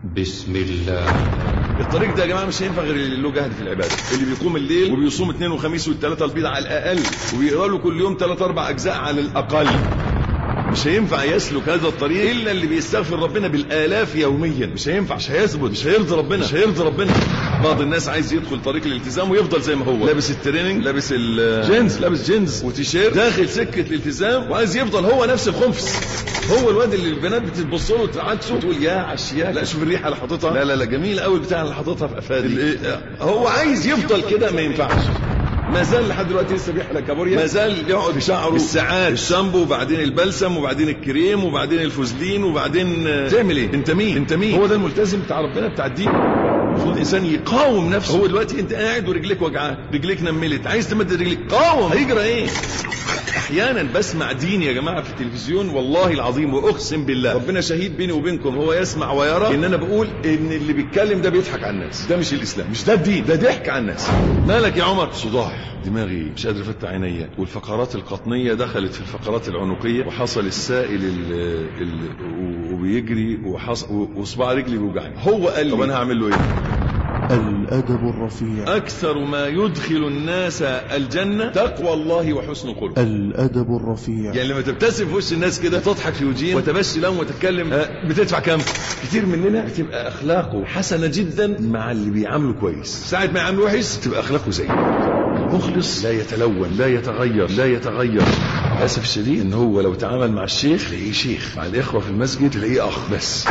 بسم الله الطريق ده يا جماعه مش هينفع غير اللي له جهد في العباده اللي بيقوم الليل وبيصوم اثنين وخميس والثلاثه البيض على الاقل وبيقرا له كل يوم ثلاث اربع اجزاء على الاقل مش هينفع يسلك هذا الطريق الا اللي بيستغفر ربنا بالالاف يوميا مش هينفع مش هيثبت مش هيرضي ربنا مش هيرضي ربنا بعض الناس عايز يدخل طريق الالتزام ويفضل زي ما هو لابس التريننج لابس الجينز لابس جينز وتيشيرت داخل سكه الالتزام وعايز يفضل هو نفس الخنفس هو الواد اللي البنات بتبص له وتعكسه وتقول يا عشياء لا شوف الريحه اللي حاططها لا لا لا جميل قوي بتاع اللي حاططها في افادي هو عايز يفضل كده ما ينفعش ما زال لحد دلوقتي لسه بيحلق كابوريا ما زال يقعد بشعره بالساعات الشامبو وبعدين البلسم وبعدين الكريم وبعدين الفوزلين وبعدين تعمل ايه انت مين انت مين هو ده الملتزم بتاع ربنا بتاع الدين المفروض الانسان يقاوم نفسه هو دلوقتي انت قاعد ورجليك وجعان رجليك نملت عايز تمد رجليك قاوم هيجرى ايه احيانا بسمع دين يا جماعه في التلفزيون والله العظيم واقسم بالله ربنا شهيد بيني وبينكم هو يسمع ويرى ان انا بقول ان اللي بيتكلم ده بيضحك على الناس ده مش الاسلام مش ده الدين ده ضحك على الناس مالك يا عمر صداع دماغي مش قادر افتح عينيا والفقرات القطنيه دخلت في الفقرات العنقيه وحصل السائل ال ال وبيجري وحصل وصباع رجلي بيوجعني هو قال لي طب انا هعمل له ايه الأدب الرفيع أكثر ما يدخل الناس الجنة تقوى الله وحسن الخلق الأدب الرفيع يعني لما تبتسم في وش الناس كده تضحك في وجههم وتبشي لهم وتتكلم آه، بتدفع كام كتير مننا بتبقى أخلاقه حسنة جدا مع اللي بيعامله كويس ساعة ما يعامله وحش تبقى أخلاقه زي مخلص لا يتلون لا يتغير لا يتغير للاسف الشديد ان هو لو تعامل مع الشيخ تلاقيه شيخ مع الاخوه في المسجد تلاقيه اخ بس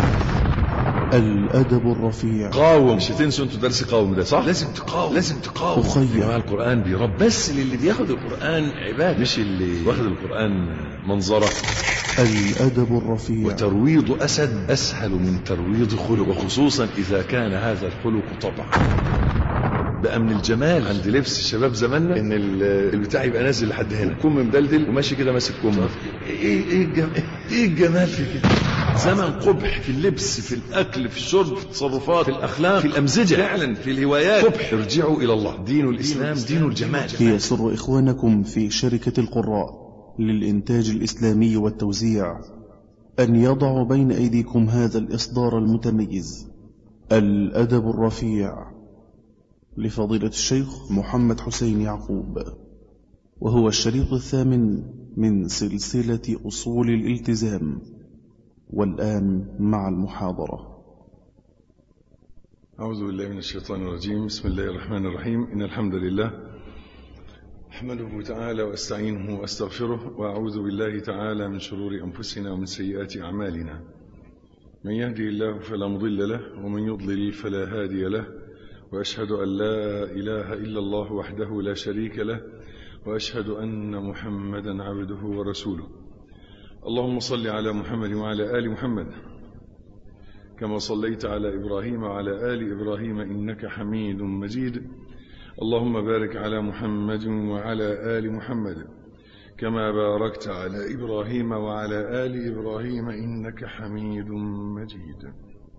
الأدب الرفيع قاوم مش هتنسوا انتوا درس قاوم ده صح لازم تقاوم لازم تقاوم أخي. يا جماعه القران بيرب بس للي بياخد القران عباده مش اللي واخد القران منظره الأدب الرفيع وترويض اسد اسهل من ترويض خلق وخصوصا اذا كان هذا الخلق طبعا بقى من الجمال عند لبس الشباب زماننا ان ال- البتاع يبقى نازل لحد هنا كم مدلدل وماشي كده ماسك كمه ايه ايه الجمال ايه الجمال في كده زمن قبح في اللبس في الاكل في الشرب في التصرفات في الاخلاق في الامزجه فعلا في الهوايات قبح ارجعوا الى الله دين الاسلام دين الجمال يسر إخوانكم في شركة القراء للإنتاج الإسلامي والتوزيع أن يضعوا بين أيديكم هذا الإصدار المتميز الأدب الرفيع لفضيلة الشيخ محمد حسين يعقوب وهو الشريط الثامن من سلسلة أصول الالتزام والآن مع المحاضرة أعوذ بالله من الشيطان الرجيم بسم الله الرحمن الرحيم إن الحمد لله أحمده تعالى وأستعينه وأستغفره وأعوذ بالله تعالى من شرور أنفسنا ومن سيئات أعمالنا من يهدي الله فلا مضل له ومن يضلل فلا هادي له وأشهد أن لا إله إلا الله وحده لا شريك له وأشهد أن محمدا عبده ورسوله اللهم صل على محمد وعلى آل محمد كما صليت على إبراهيم وعلى آل إبراهيم إنك حميد مجيد اللهم بارك على محمد وعلى آل محمد كما باركت على إبراهيم وعلى آل إبراهيم إنك حميد مجيد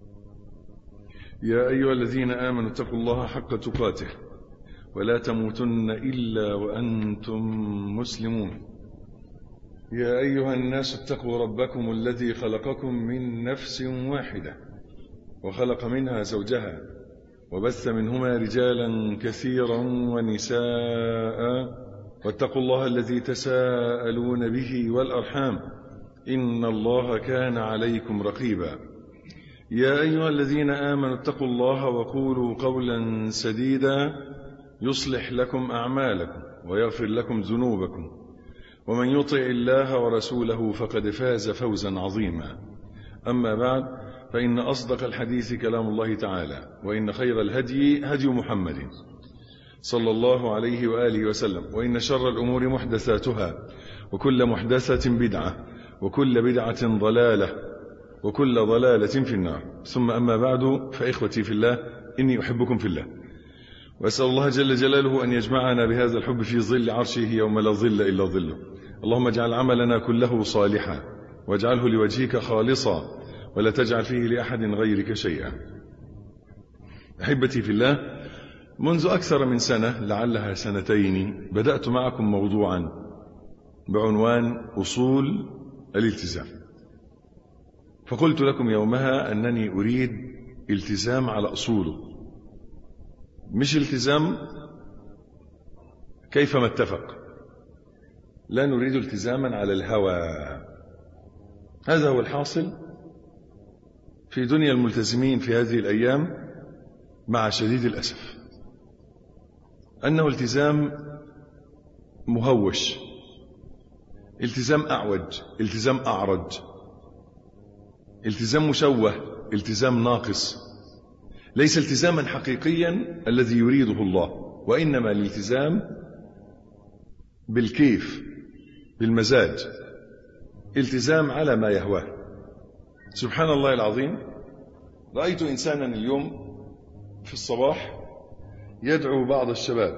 يا أيها الذين آمنوا اتقوا الله حق تقاته ولا تموتن إلا وأنتم مسلمون يا أيها الناس اتقوا ربكم الذي خلقكم من نفس واحدة وخلق منها زوجها وبث منهما رجالا كثيرا ونساء واتقوا الله الذي تساءلون به والأرحام إن الله كان عليكم رقيبا يا أيها الذين آمنوا اتقوا الله وقولوا قولا سديدا يصلح لكم أعمالكم ويغفر لكم ذنوبكم ومن يطع الله ورسوله فقد فاز فوزا عظيما أما بعد فإن أصدق الحديث كلام الله تعالى وإن خير الهدي هدي محمد صلى الله عليه وآله وسلم وإن شر الأمور محدثاتها وكل محدثة بدعة وكل بدعة ضلالة وكل ضلالة في النار ثم أما بعد فإخوتي في الله إني أحبكم في الله وأسأل الله جل جلاله أن يجمعنا بهذا الحب في ظل عرشه يوم لا ظل إلا ظله اللهم اجعل عملنا كله صالحا واجعله لوجهك خالصا ولا تجعل فيه لأحد غيرك شيئا أحبتي في الله منذ أكثر من سنة لعلها سنتين بدأت معكم موضوعا بعنوان أصول الالتزام فقلت لكم يومها أنني أريد التزام على أصوله مش التزام كيفما اتفق لا نريد التزاما على الهوى هذا هو الحاصل في دنيا الملتزمين في هذه الأيام مع شديد الأسف أنه التزام مهوش التزام أعوج التزام أعرج التزام مشوه التزام ناقص ليس التزاما حقيقيا الذي يريده الله وإنما الالتزام بالكيف بالمزاج التزام على ما يهواه سبحان الله العظيم رأيت إنسانا اليوم في الصباح يدعو بعض الشباب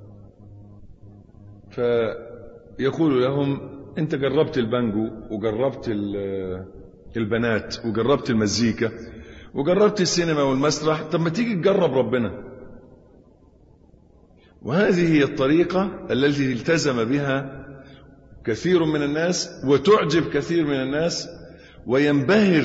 فيقول لهم انت جربت البانجو وجربت البنات وجربت المزيكا وجربت السينما والمسرح طب ما تيجي تجرب ربنا وهذه هي الطريقة التي التزم بها كثير من الناس وتعجب كثير من الناس وينبهر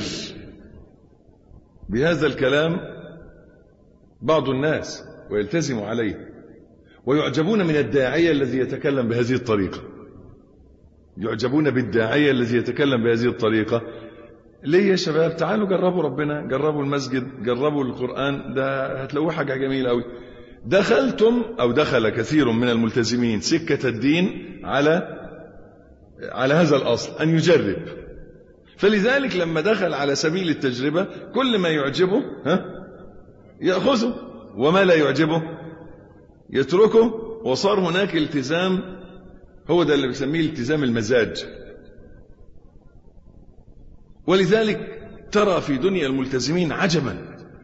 بهذا الكلام بعض الناس ويلتزم عليه ويعجبون من الداعية الذي يتكلم بهذه الطريقة يعجبون بالداعية الذي يتكلم بهذه الطريقة ليه يا شباب تعالوا جربوا ربنا جربوا المسجد جربوا القرآن ده هتلاقوه حاجة جميلة قوي دخلتم أو دخل كثير من الملتزمين سكة الدين على على هذا الأصل أن يجرب فلذلك لما دخل على سبيل التجربة كل ما يعجبه ها يأخذه وما لا يعجبه يتركه وصار هناك التزام هو ده اللي بيسميه التزام المزاج ولذلك ترى في دنيا الملتزمين عجبا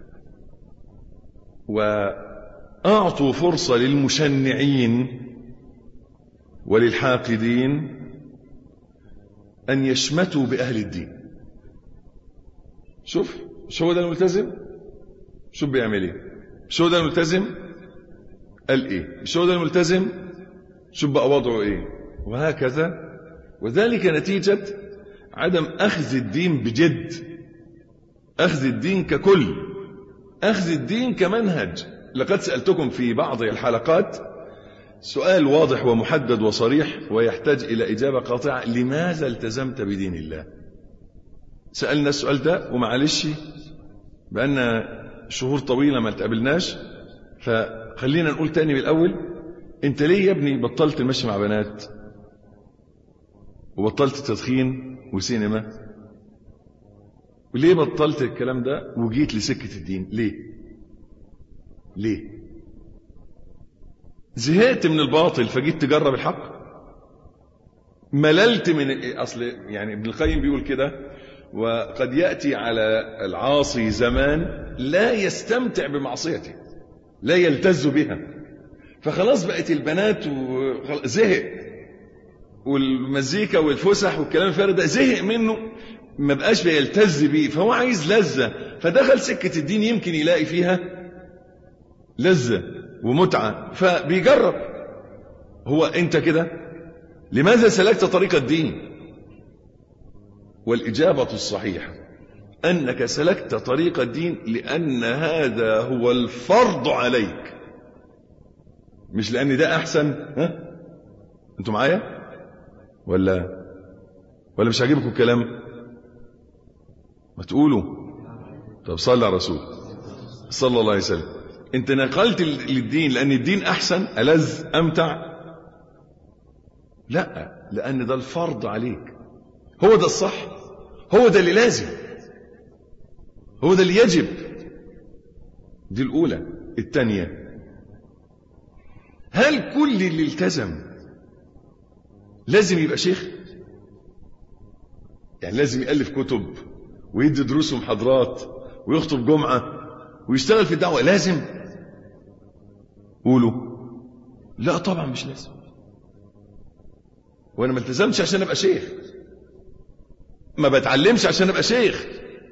وأعطوا فرصة للمشنعين وللحاقدين أن يشمتوا بأهل الدين شوف شو هو ده الملتزم شو بيعمل ايه شو ده الملتزم قال ايه شو ده الملتزم شو بقى وضعه ايه وهكذا وذلك نتيجة عدم أخذ الدين بجد أخذ الدين ككل أخذ الدين كمنهج لقد سألتكم في بعض الحلقات سؤال واضح ومحدد وصريح ويحتاج إلى إجابة قاطعة لماذا التزمت بدين الله سألنا السؤال ده ومعلش بأن شهور طويلة ما تقابلناش فخلينا نقول تاني من الأول انت ليه يا ابني بطلت المشي مع بنات وبطلت تدخين وسينما وليه بطلت الكلام ده وجيت لسكة الدين ليه ليه زهقت من الباطل فجيت تجرب الحق مللت من اصل يعني ابن القيم بيقول كده وقد ياتي على العاصي زمان لا يستمتع بمعصيته لا يلتز بها فخلاص بقت البنات زهق والمزيكا والفسح والكلام الفارغ ده زهق منه ما بقاش بيلتز بيه فهو عايز لذة فدخل سكة الدين يمكن يلاقي فيها لذة ومتعة فبيجرب هو انت كده لماذا سلكت طريق الدين والإجابة الصحيحة أنك سلكت طريق الدين لأن هذا هو الفرض عليك مش لأن ده أحسن ها أنتوا معايا ولا ولا مش عاجبكم الكلام ما تقولوا طب صلى على رسول صلى الله عليه وسلم انت نقلت للدين لأن الدين أحسن ألذ أمتع لا لأن ده الفرض عليك هو ده الصح هو ده اللي لازم هو ده اللي يجب دي الأولى الثانية هل كل اللي التزم لازم يبقى شيخ يعني لازم يألف كتب ويدي دروس ومحاضرات ويخطب جمعة ويشتغل في الدعوة لازم قولوا لا طبعا مش لازم وانا ما التزمش عشان ابقى شيخ ما بتعلمش عشان ابقى شيخ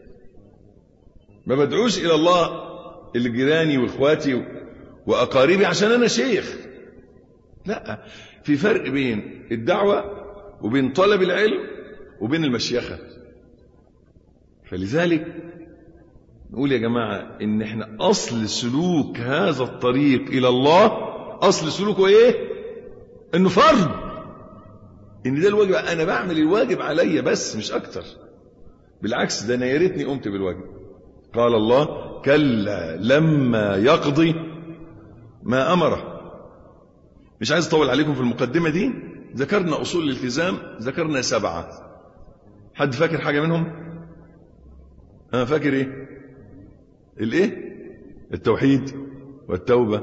ما بدعوش الى الله اللي جيراني واخواتي واقاربي عشان انا شيخ لا في فرق بين الدعوه وبين طلب العلم وبين المشيخه فلذلك نقول يا جماعة إن إحنا أصل سلوك هذا الطريق إلى الله أصل سلوكه إيه؟ إنه فرض إن ده الواجب أنا بعمل الواجب عليا بس مش أكتر بالعكس ده أنا يا ريتني قمت بالواجب قال الله كلا لما يقضي ما أمره مش عايز أطول عليكم في المقدمة دي ذكرنا أصول الالتزام ذكرنا سبعة حد فاكر حاجة منهم أنا فاكر إيه الإيه التوحيد والتوبة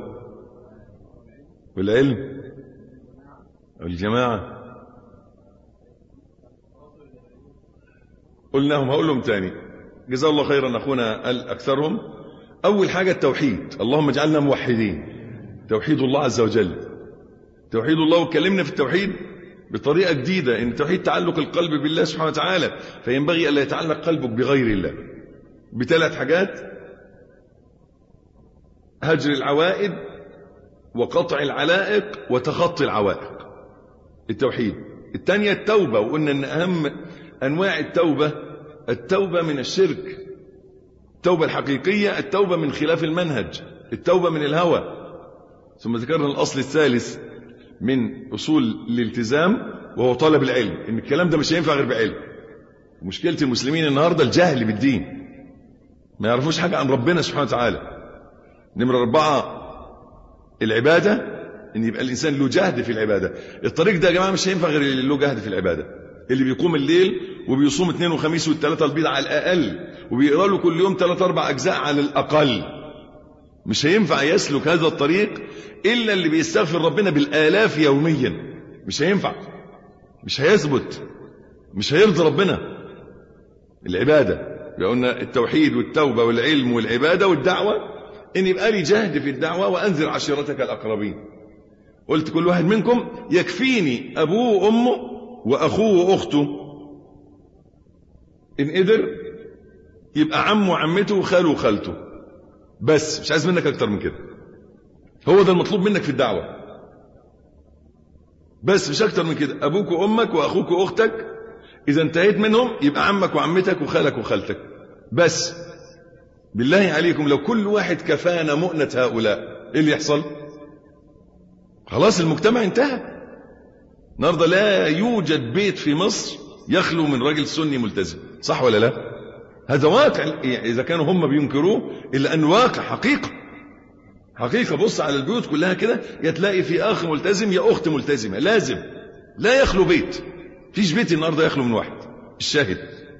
والعلم والجماعة قلناهم هقول لهم تاني جزاه الله خيرا أخونا قال أكثرهم أول حاجة التوحيد اللهم اجعلنا موحدين توحيد الله عز وجل توحيد الله واتكلمنا في التوحيد بطريقة جديدة إن التوحيد تعلق القلب بالله سبحانه وتعالى فينبغي ألا يتعلق قلبك بغير الله بثلاث حاجات هجر العوائد وقطع العلائق وتخطي العوائق التوحيد الثانية التوبة وقلنا أن أهم أنواع التوبة التوبة من الشرك التوبة الحقيقية التوبة من خلاف المنهج التوبة من الهوى ثم ذكرنا الأصل الثالث من أصول الالتزام وهو طلب العلم إن الكلام ده مش هينفع غير بعلم مشكلة المسلمين النهاردة الجهل بالدين ما يعرفوش حاجة عن ربنا سبحانه وتعالى نمرة أربعة العبادة إن يبقى الإنسان له جهد في العبادة الطريق ده يا جماعة مش هينفع غير اللي له جهد في العبادة اللي بيقوم الليل وبيصوم اثنين وخميس والثلاثة البيض على الأقل وبيقرأ له كل يوم ثلاث أربع أجزاء على الأقل مش هينفع يسلك هذا الطريق إلا اللي بيستغفر ربنا بالآلاف يوميا مش هينفع مش هيثبت مش هيرضي ربنا العبادة قلنا التوحيد والتوبة والعلم والعبادة والدعوة إن يبقى لي جهد في الدعوة وأنذر عشيرتك الأقربين قلت كل واحد منكم يكفيني أبوه وأمه وأخوه وأخته إن قدر يبقى عمه وعمته وخاله وخالته بس مش عايز منك أكتر من كده هو ده المطلوب منك في الدعوة بس مش أكتر من كده أبوك وأمك وأخوك وأختك إذا انتهيت منهم يبقى عمك وعمتك وخالك وخالتك بس بالله عليكم لو كل واحد كفانا مؤنة هؤلاء إيه اللي يحصل خلاص المجتمع انتهى النهارده لا يوجد بيت في مصر يخلو من راجل سني ملتزم صح ولا لا هذا واقع إذا كانوا هم بينكروه إلا أنه واقع حقيقة حقيقة بص على البيوت كلها كده يا تلاقي في أخ ملتزم يا أخت ملتزمة لازم لا يخلو بيت فيش بيت النهارده يخلو من واحد الشاهد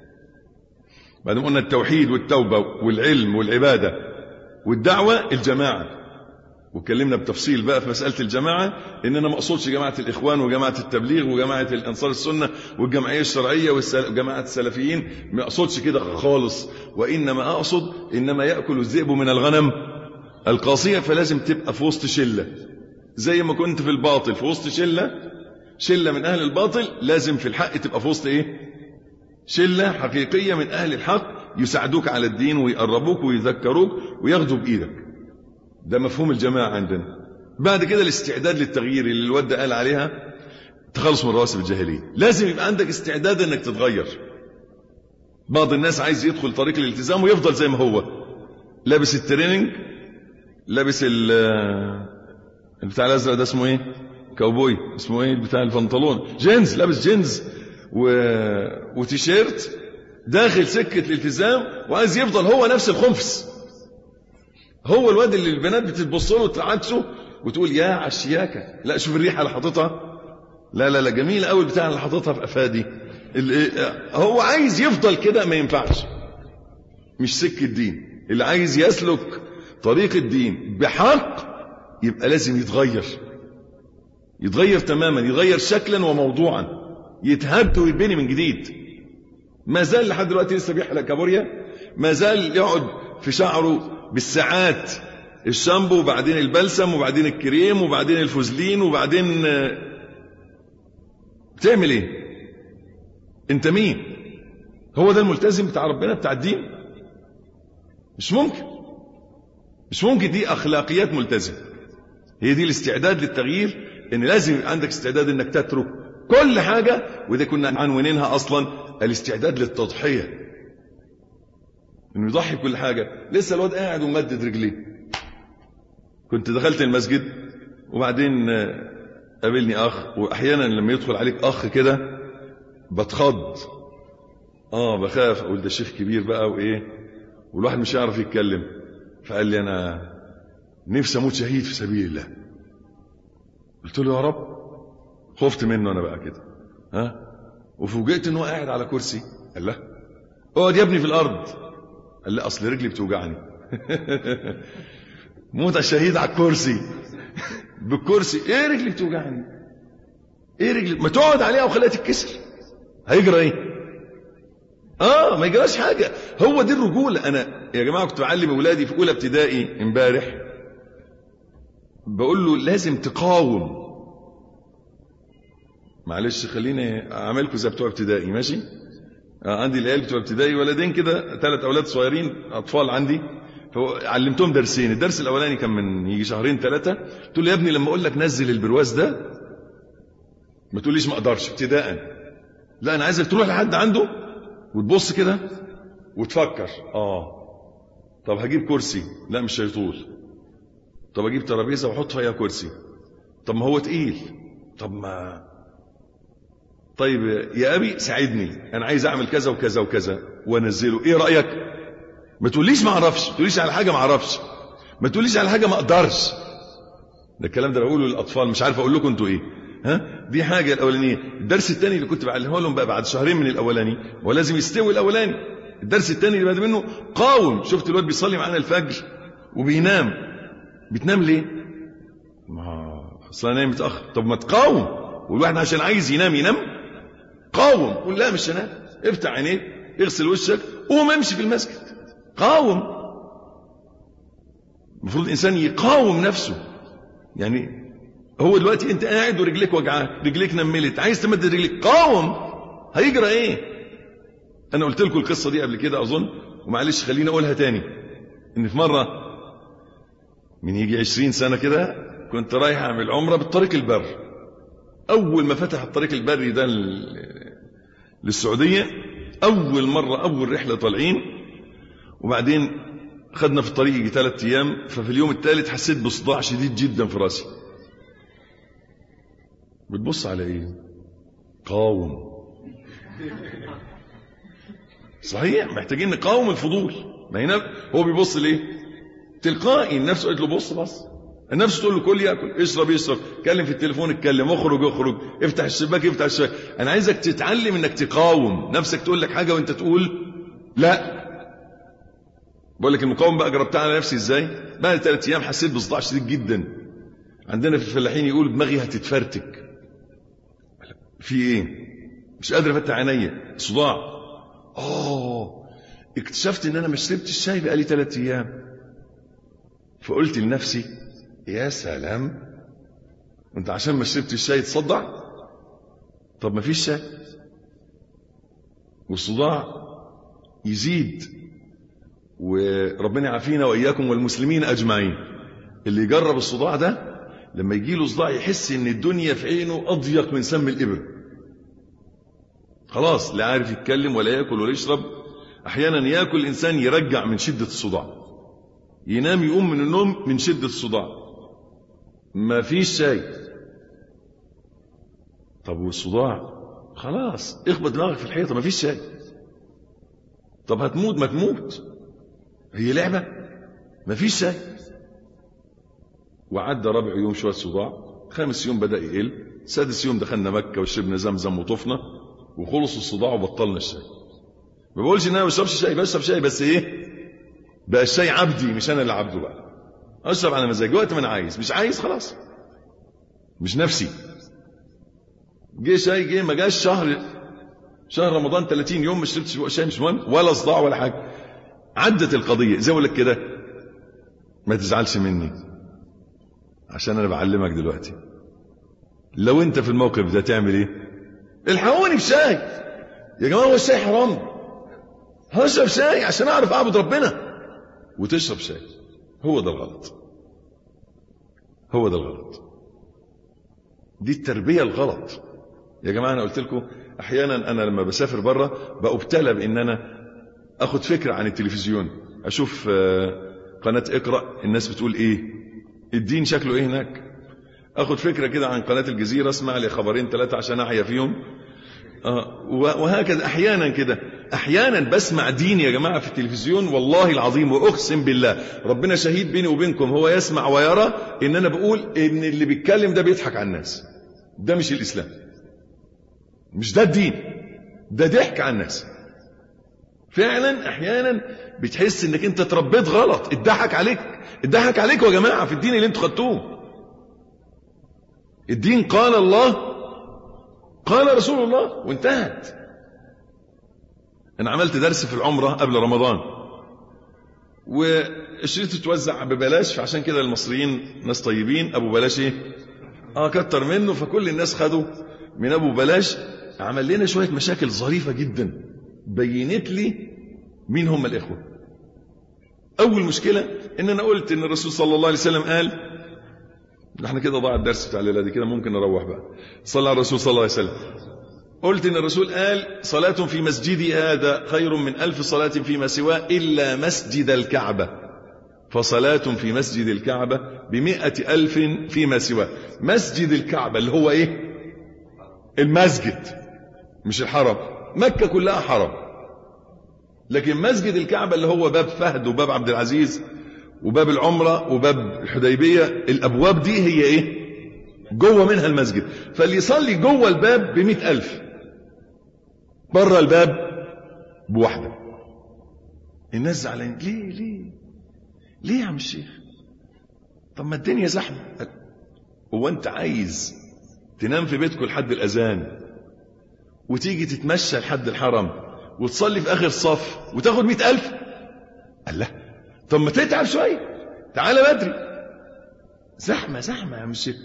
بعد قلنا التوحيد والتوبة والعلم والعبادة والدعوة الجماعة واتكلمنا بتفصيل بقى في مسألة الجماعة إن أنا ما أقصدش جماعة الإخوان وجماعة التبليغ وجماعة الأنصار السنة والجمعية الشرعية وجماعة السلفيين ما أقصدش كده خالص وإنما أقصد إنما يأكل الذئب من الغنم القاصية فلازم تبقى في وسط شلة زي ما كنت في الباطل في وسط شلة شلة من أهل الباطل لازم في الحق تبقى في وسط إيه شلة حقيقية من أهل الحق يساعدوك على الدين ويقربوك ويذكروك وياخدوا بإيدك ده مفهوم الجماعة عندنا بعد كده الاستعداد للتغيير اللي الواد قال عليها تخلص من رواسب الجاهلية لازم يبقى عندك استعداد انك تتغير بعض الناس عايز يدخل طريق الالتزام ويفضل زي ما هو لابس التريننج لابس ال بتاع الازرق ده اسمه ايه كاوبوي اسمه ايه بتاع البنطلون جينز لابس جينز و... وتيشيرت داخل سكة الالتزام وعايز يفضل هو نفس الخنفس هو الواد اللي البنات بتتبص له وتعكسه وتقول يا عشياكة لا شوف الريحة اللي حاططها لا لا لا جميل قوي البتاع اللي حاططها في افادي هو عايز يفضل كده ما ينفعش مش سكة دين اللي عايز يسلك طريق الدين بحق يبقى لازم يتغير يتغير تماما يتغير شكلا وموضوعا يتهد ويتبني من جديد ما زال لحد دلوقتي لسه بيحلق كابوريا ما زال يقعد في شعره بالساعات الشامبو وبعدين البلسم وبعدين الكريم وبعدين الفوزلين وبعدين بتعمل ايه انت مين هو ده الملتزم بتاع ربنا بتاع الدين مش ممكن مش ممكن دي اخلاقيات ملتزم هي دي الاستعداد للتغيير ان لازم يبقى عندك استعداد انك تترك كل حاجة وده كنا عنوانينها اصلا الاستعداد للتضحية انه يضحي بكل حاجه لسه الواد قاعد ومدد رجليه كنت دخلت المسجد وبعدين آه، قابلني اخ واحيانا لما يدخل عليك اخ كده بتخض اه بخاف اقول ده شيخ كبير بقى وايه والواحد مش هيعرف يتكلم فقال لي انا نفسي اموت شهيد في سبيل الله قلت له يا رب خفت منه انا بقى كده ها وفوجئت ان هو قاعد على كرسي قال لا اقعد يا ابني في الارض قال لا اصل رجلي بتوجعني موت الشهيد على الكرسي بالكرسي ايه رجلي بتوجعني ايه رجلي ما تقعد عليها وخليها تتكسر هيجرى ايه اه ما يجراش حاجه هو دي الرجوله انا يا جماعه كنت بعلم اولادي في اولى ابتدائي امبارح بقول له لازم تقاوم معلش خليني اعملكم زي بتوع ابتدائي ماشي آه عندي العيال بتوع ابتدائي ولدين كده ثلاث اولاد صغيرين اطفال عندي علمتهم درسين الدرس الاولاني كان من يجي شهرين ثلاثه قلت له يا ابني لما اقول لك نزل البرواز ده ما تقوليش ما اقدرش ابتداء لا انا عايزك تروح لحد عنده وتبص كده وتفكر اه طب هجيب كرسي لا مش هيطول طب اجيب ترابيزه واحط فيها كرسي طب ما هو تقيل طب ما طيب يا ابي ساعدني انا عايز اعمل كذا وكذا وكذا وانزله ايه رايك ما تقوليش ما اعرفش ما تقوليش على حاجه ما اعرفش ما تقوليش على حاجه ما اقدرش ده الكلام ده بقوله للاطفال مش عارف اقول لكم انتوا ايه ها دي حاجه الاولانيه الدرس الثاني اللي كنت بعلمه لهم بقى بعد شهرين من الاولاني ولازم يستوي الاولاني الدرس الثاني اللي بعد منه قاوم شفت الواد بيصلي معانا الفجر وبينام بتنام ليه ما اصل انا نايم متاخر طب ما تقاوم والواحد عشان عايز ينام ينام قاوم قول لا مش هنام افتح عينيك اغسل وشك قوم امشي في المسجد قاوم المفروض الانسان يقاوم نفسه يعني هو دلوقتي انت قاعد ورجليك وجعاك رجليك نملت عايز تمد رجليك قاوم هيجرى ايه انا قلت لكم القصه دي قبل كده اظن ومعلش خليني اقولها تاني ان في مره من يجي عشرين سنه كده كنت رايح اعمل عمره بالطريق البر اول ما فتح الطريق البري ده للسعوديه اول مره اول رحله طالعين وبعدين خدنا في الطريق يجي ثلاث ايام ففي اليوم الثالث حسيت بصداع شديد جدا في راسي بتبص على ايه قاوم صحيح محتاجين نقاوم الفضول ما هنا هو بيبص ليه تلقائي النفس قالت له بص بص النفس تقول له كل ياكل اشرب يشرب اتكلم في التليفون اتكلم اخرج اخرج افتح الشباك افتح الشباك انا عايزك تتعلم انك تقاوم نفسك تقول لك حاجه وانت تقول لا بقول لك المقاومه بقى جربتها على نفسي ازاي بعد ثلاث ايام حسيت بصداع شديد جدا عندنا في الفلاحين يقول دماغي هتتفرتك في ايه مش قادر افتح عينيا صداع اه اكتشفت ان انا ما شربتش الشاي بقالي ثلاث ايام فقلت لنفسي يا سلام انت عشان ما شربتش الشاي تصدع طب ما فيش شاي والصداع يزيد وربنا يعافينا واياكم والمسلمين اجمعين اللي يجرب الصداع ده لما يجي له صداع يحس ان الدنيا في عينه اضيق من سم الابر خلاص لا عارف يتكلم ولا ياكل ولا يشرب احيانا ياكل الانسان يرجع من شده الصداع ينام يقوم من النوم من شده الصداع ما فيش شاي طب والصداع خلاص اخبط دماغك في الحيطه ما فيش شاي طب هتموت ما تموت هي لعبه ما فيش شاي وعدى رابع يوم شويه صداع خامس يوم بدا يقل سادس يوم دخلنا مكه وشربنا زمزم وطفنا وخلص الصداع وبطلنا الشاي ما بقولش ان انا ما بشربش شاي بشرب شاي بس ايه بقى الشاي عبدي مش انا اللي عبده بقى اشرب على مزاجي وقت ما انا عايز مش عايز خلاص مش نفسي جه شاي جه ما جاش شهر شهر رمضان 30 يوم ما شربتش شاي مش مهم ولا صداع ولا حاجه عدت القضيه زي ما لك كده ما تزعلش مني عشان انا بعلمك دلوقتي لو انت في الموقف ده تعمل ايه الحقوني بشاي يا جماعه هو الشاي حرام هشرب شاي عشان اعرف اعبد ربنا وتشرب شاي هو ده الغلط هو ده الغلط دي التربيه الغلط يا جماعه انا قلت لكم احيانا انا لما بسافر بره بابتلى بان انا اخد فكره عن التلفزيون اشوف قناه اقرا الناس بتقول ايه الدين شكله ايه هناك اخد فكره كده عن قناه الجزيره اسمع لي خبرين ثلاثه عشان احيا فيهم آه وهكذا احيانا كده احيانا بسمع دين يا جماعه في التلفزيون والله العظيم واقسم بالله ربنا شهيد بيني وبينكم هو يسمع ويرى ان انا بقول ان اللي بيتكلم ده بيضحك على الناس ده مش الاسلام مش ده الدين ده ضحك على الناس فعلا احيانا بتحس انك انت اتربيت غلط اتضحك عليك اتضحك عليكم يا جماعه في الدين اللي انتوا خدتوه الدين قال الله قال رسول الله وانتهت انا عملت درس في العمره قبل رمضان والشريط اتوزع ببلاش فعشان كده المصريين ناس طيبين ابو بلاش ايه اه كتر منه فكل الناس خدوا من ابو بلاش عمل لنا شويه مشاكل ظريفه جدا بينت لي مين هم الاخوه اول مشكله ان انا قلت ان الرسول صلى الله عليه وسلم قال احنا كده ضاع الدرس بتاع الليله دي كده ممكن نروح بقى صلى على الرسول صلى الله عليه وسلم قلت ان الرسول قال صلاة في مسجدي هذا خير من ألف صلاة فيما سواه إلا مسجد الكعبة فصلاة في مسجد الكعبة بمئة ألف فيما سواه مسجد الكعبة اللي هو ايه المسجد مش الحرم مكة كلها حرم لكن مسجد الكعبة اللي هو باب فهد وباب عبد العزيز وباب العمرة وباب الحديبية الأبواب دي هي إيه جوه منها المسجد فاللي يصلي جوه الباب بمئة ألف بره الباب بواحدة الناس زعلانين ليه ليه ليه يا عم الشيخ طب ما الدنيا زحمة هو أنت عايز تنام في بيتكم لحد الأذان وتيجي تتمشى لحد الحرم وتصلي في آخر صف وتاخد مئة ألف قال لا طب ما تتعب شوية تعالى بدري زحمة زحمة يا عم الشيخ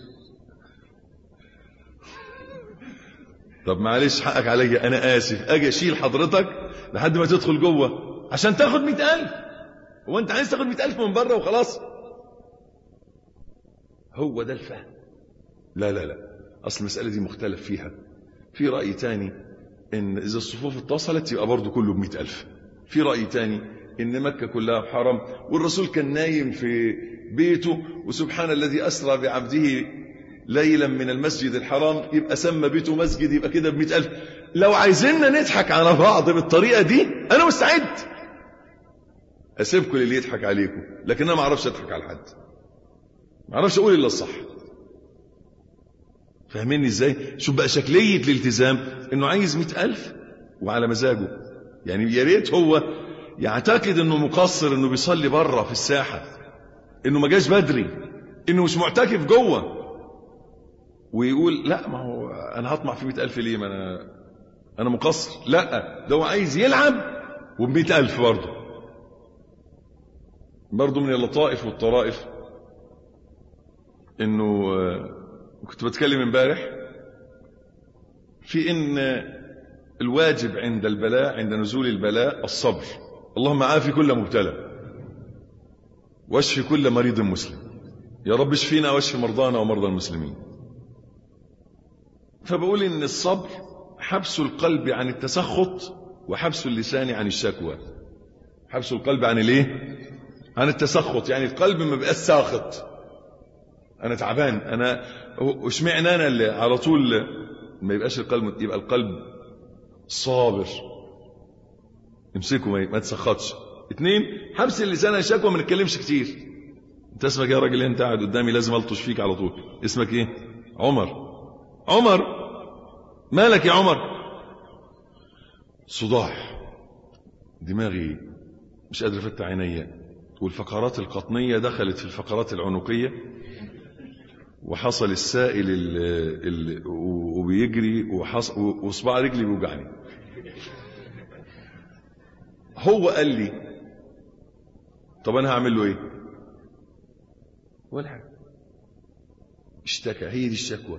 طب معلش حقك عليا أنا آسف أجي أشيل حضرتك لحد ما تدخل جوه عشان تاخد مئة ألف هو أنت عايز تاخد مئة ألف من بره وخلاص هو ده الفهم لا لا لا أصل المسألة دي مختلف فيها في رأي تاني إن إذا الصفوف اتصلت يبقى برضه كله بمئة ألف في رأي تاني إن مكة كلها حرم والرسول كان نايم في بيته وسبحان الذي أسرى بعبده ليلا من المسجد الحرام يبقى سمى بيته مسجد يبقى كده بمئة ألف لو عايزيننا نضحك على بعض بالطريقة دي أنا مستعد أسيبكم اللي يضحك عليكم لكن أنا ما أعرفش أضحك على حد ما أعرفش أقول إلا الصح فاهميني إزاي شوف بقى شكلية الالتزام إنه عايز مئة ألف وعلى مزاجه يعني يا ريت هو يعتقد انه مقصر انه بيصلي بره في الساحه انه ما جاش بدري انه مش معتكف جوه ويقول لا ما هو انا هطمع في مئة ألف ليه ما انا انا مقصر لا ده هو عايز يلعب وبمئة ألف برضه برضه من اللطائف والطرائف انه كنت بتكلم امبارح في ان الواجب عند البلاء عند نزول البلاء الصبر اللهم عافي كل مبتلى واشفي كل مريض مسلم يا رب اشفينا واشفي مرضانا ومرضى المسلمين فبقول ان الصبر حبس القلب عن التسخط وحبس اللسان عن الشكوى حبس القلب عن الايه عن التسخط يعني القلب ما بقاش ساخط انا تعبان انا اشمعنى انا اللي على طول ما يبقاش القلب يبقى القلب صابر امسكه ما تسخطش اثنين حبس اللسان الشكوى ما نتكلمش كتير انت اسمك يا راجل انت قاعد قدامي لازم الطش فيك على طول اسمك ايه عمر عمر مالك يا عمر صداع دماغي مش قادر افتح عينيا والفقرات القطنيه دخلت في الفقرات العنقيه وحصل السائل ال ال وبيجري وصباع رجلي بيوجعني هو قال لي طب انا هعمل له ايه ولا حاجه اشتكى هي دي الشكوى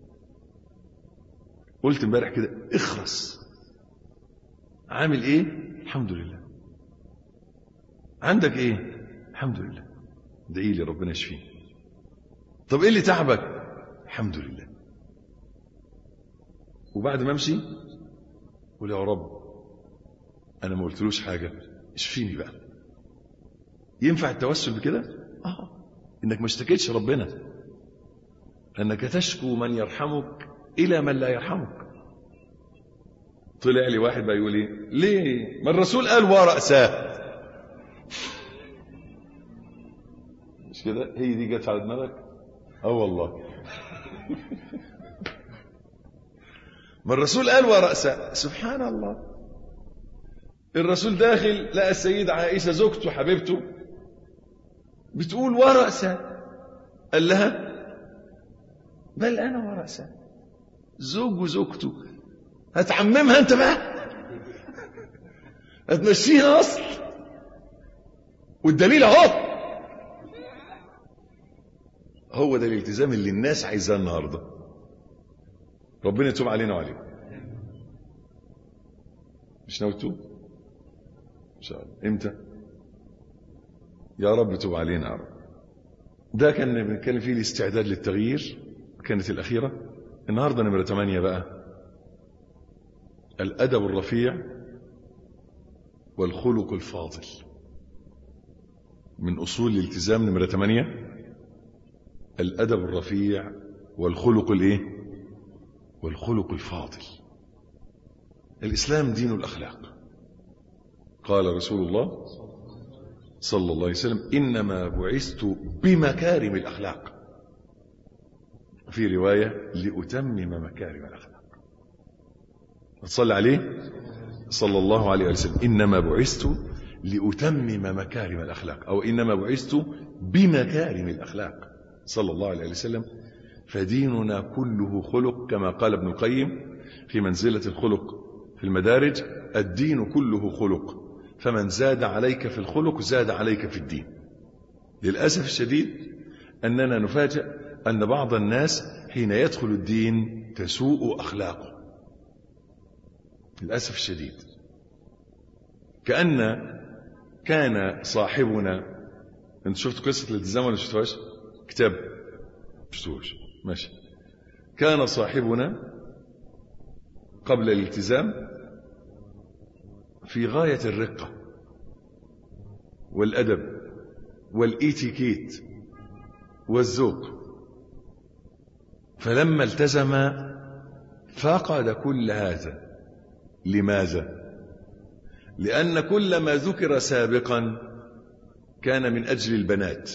قلت امبارح كده اخرس عامل ايه الحمد لله عندك ايه الحمد لله ادعي لي ربنا يشفيه طب ايه اللي تعبك الحمد لله وبعد ما امشي قول يا رب انا ما قلتلوش حاجه اشفيني بقى ينفع التوسل بكده اه انك ما اشتكيتش ربنا انك تشكو من يرحمك الى من لا يرحمك طلع لي واحد بقى يقول ايه ليه ما الرسول قال ورأساه مش كده هي دي جت على دماغك اه والله ما الرسول قال ورأسه سبحان الله الرسول داخل لقى السيدة عائشة زوجته حبيبته بتقول ورأسه قال لها بل أنا ورأسه زوج وزوجته هتعممها أنت بقى هتمشيها أصل والدليل أهو هو ده الالتزام اللي الناس عايزاه النهارده ربنا يتوب علينا وعليكم مش ناوي تتوب ان شاء الله امتى يا رب تب علينا يا رب ده كان بنتكلم فيه الاستعداد للتغيير كانت الأخيرة النهاردة نمرة 8 بقى الأدب الرفيع والخلق الفاضل من أصول الالتزام نمرة 8 الأدب الرفيع والخلق الإيه والخلق الفاضل الإسلام دين الأخلاق قال رسول الله صلى الله عليه وسلم إنما بعثت بمكارم الأخلاق في رواية لأتمم مكارم الأخلاق تصلى عليه صلى الله عليه وسلم إنما بعثت لأتمم مكارم الأخلاق أو إنما بعثت بمكارم الأخلاق صلى الله عليه وسلم فديننا كله خلق كما قال ابن القيم في منزلة الخلق في المدارج الدين كله خلق فمن زاد عليك في الخلق زاد عليك في الدين للأسف الشديد أننا نفاجأ أن بعض الناس حين يدخل الدين تسوء أخلاقه للأسف الشديد كأن كان صاحبنا انت شفت قصة الالتزام ولا شفتوهاش كتاب شفتوهاش ماشي كان صاحبنا قبل الالتزام في غاية الرقة والأدب والإيتيكيت والذوق فلما التزم فقد كل هذا لماذا لأن كل ما ذكر سابقا كان من أجل البنات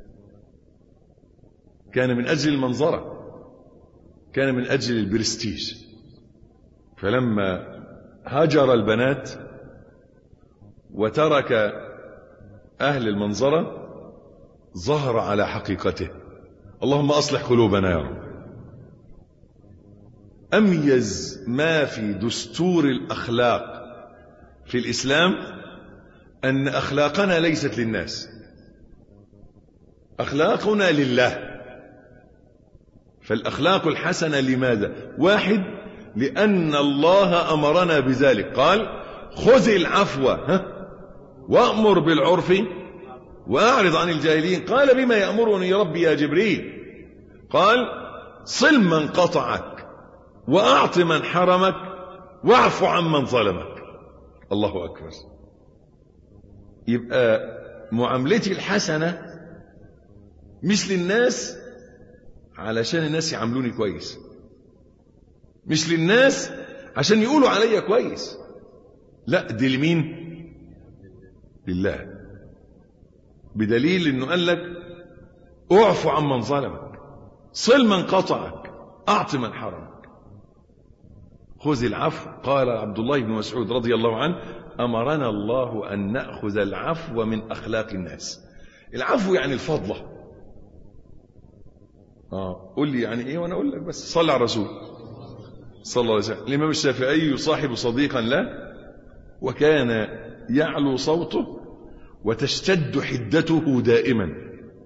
كان من أجل المنظرة كان من أجل البرستيج فلما هجر البنات وترك أهل المنظرة ظهر على حقيقته اللهم أصلح قلوبنا يا رب أميز ما في دستور الأخلاق في الإسلام أن أخلاقنا ليست للناس أخلاقنا لله فالأخلاق الحسنة لماذا واحد لأن الله أمرنا بذلك قال خذ العفو ها وأمر بالعرف وأعرض عن الجاهلين قال بما يأمرني ربي يا جبريل قال صل من قطعك وأعط من حرمك واعف عن من ظلمك الله أكبر يبقى معاملتي الحسنة مش للناس علشان الناس يعاملوني كويس مش للناس عشان يقولوا عليا كويس لا دي لمين لله بدليل انه قال لك اعفو عن من ظلمك صل من قطعك اعط من حرمك خذ العفو قال عبد الله بن مسعود رضي الله عنه امرنا الله ان ناخذ العفو من اخلاق الناس العفو يعني الفضله اه قول لي يعني ايه وانا اقول لك بس صلى على الرسول صلى الله عليه وسلم الامام الشافعي يصاحب صديقا له وكان يعلو صوته وتشتد حدته دائما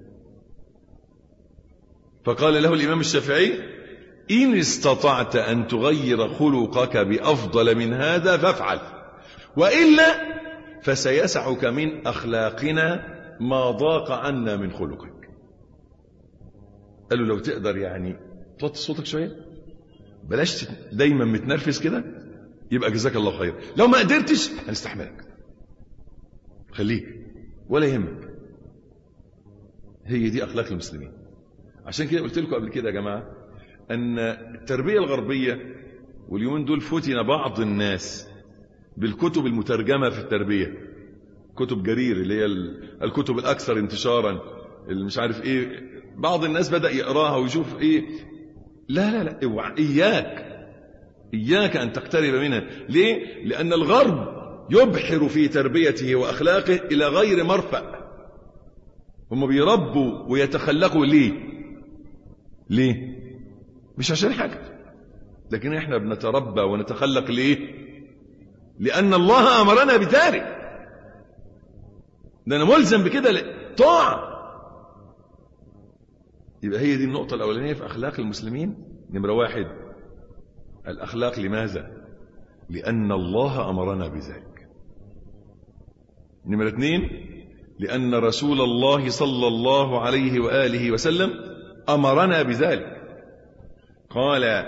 فقال له الامام الشافعي ان استطعت ان تغير خلقك بافضل من هذا فافعل والا فسيسعك من اخلاقنا ما ضاق عنا من خلقك قال له لو تقدر يعني توطي صوتك شويه بلاش دايما متنرفز كده يبقى جزاك الله خير لو ما قدرتش هنستحملك خليك ولا يهمك هي دي اخلاق المسلمين عشان كده قلت لكم قبل كده يا جماعه ان التربيه الغربيه واليومين دول فتن بعض الناس بالكتب المترجمه في التربيه كتب جرير اللي هي الكتب الاكثر انتشارا اللي مش عارف ايه بعض الناس بدا يقراها ويشوف ايه لا لا لا اوعى اياك اياك ان تقترب منها ليه لان الغرب يبحر في تربيته واخلاقه الى غير مرفأ هم بيربوا ويتخلقوا ليه ليه مش عشان حاجه لكن احنا بنتربى ونتخلق ليه لان الله امرنا بذلك ده انا ملزم بكده طاعه يبقى هي دي النقطه الاولانيه في اخلاق المسلمين نمره واحد الاخلاق لماذا لان الله امرنا بذلك نمره اثنين لان رسول الله صلى الله عليه واله وسلم امرنا بذلك قال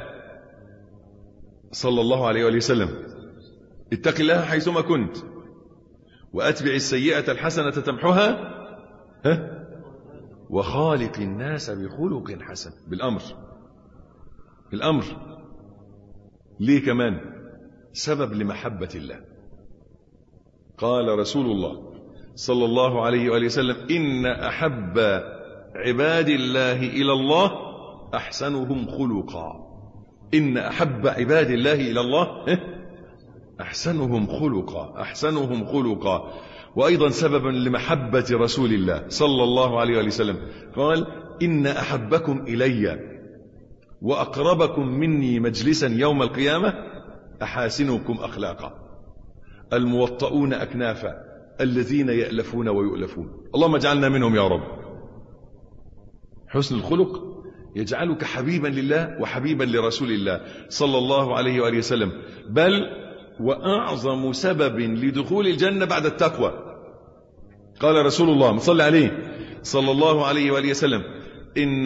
صلى الله عليه وآله وسلم اتق الله حيثما كنت وأتبع السيئة الحسنة تمحها ها وخالق الناس بخلق حسن بالأمر بالأمر ليه كمان سبب لمحبة الله قال رسول الله صلى الله عليه وآله وسلم إن أحب عباد الله إلى الله أحسنهم خلقا إن أحب عباد الله إلى الله أحسنهم خلقا أحسنهم خلقا وأيضا سببا لمحبة رسول الله صلى الله عليه وسلم قال إن أحبكم إلي وأقربكم مني مجلسا يوم القيامة أحاسنكم أخلاقا الموطؤون أكنافا الذين يألفون ويؤلفون اللهم اجعلنا منهم يا رب حسن الخلق يجعلك حبيبا لله وحبيبا لرسول الله صلى الله عليه وآله وسلم بل وأعظم سبب لدخول الجنة بعد التقوى قال رسول الله صلى عليه صلى الله عليه وآله وسلم إن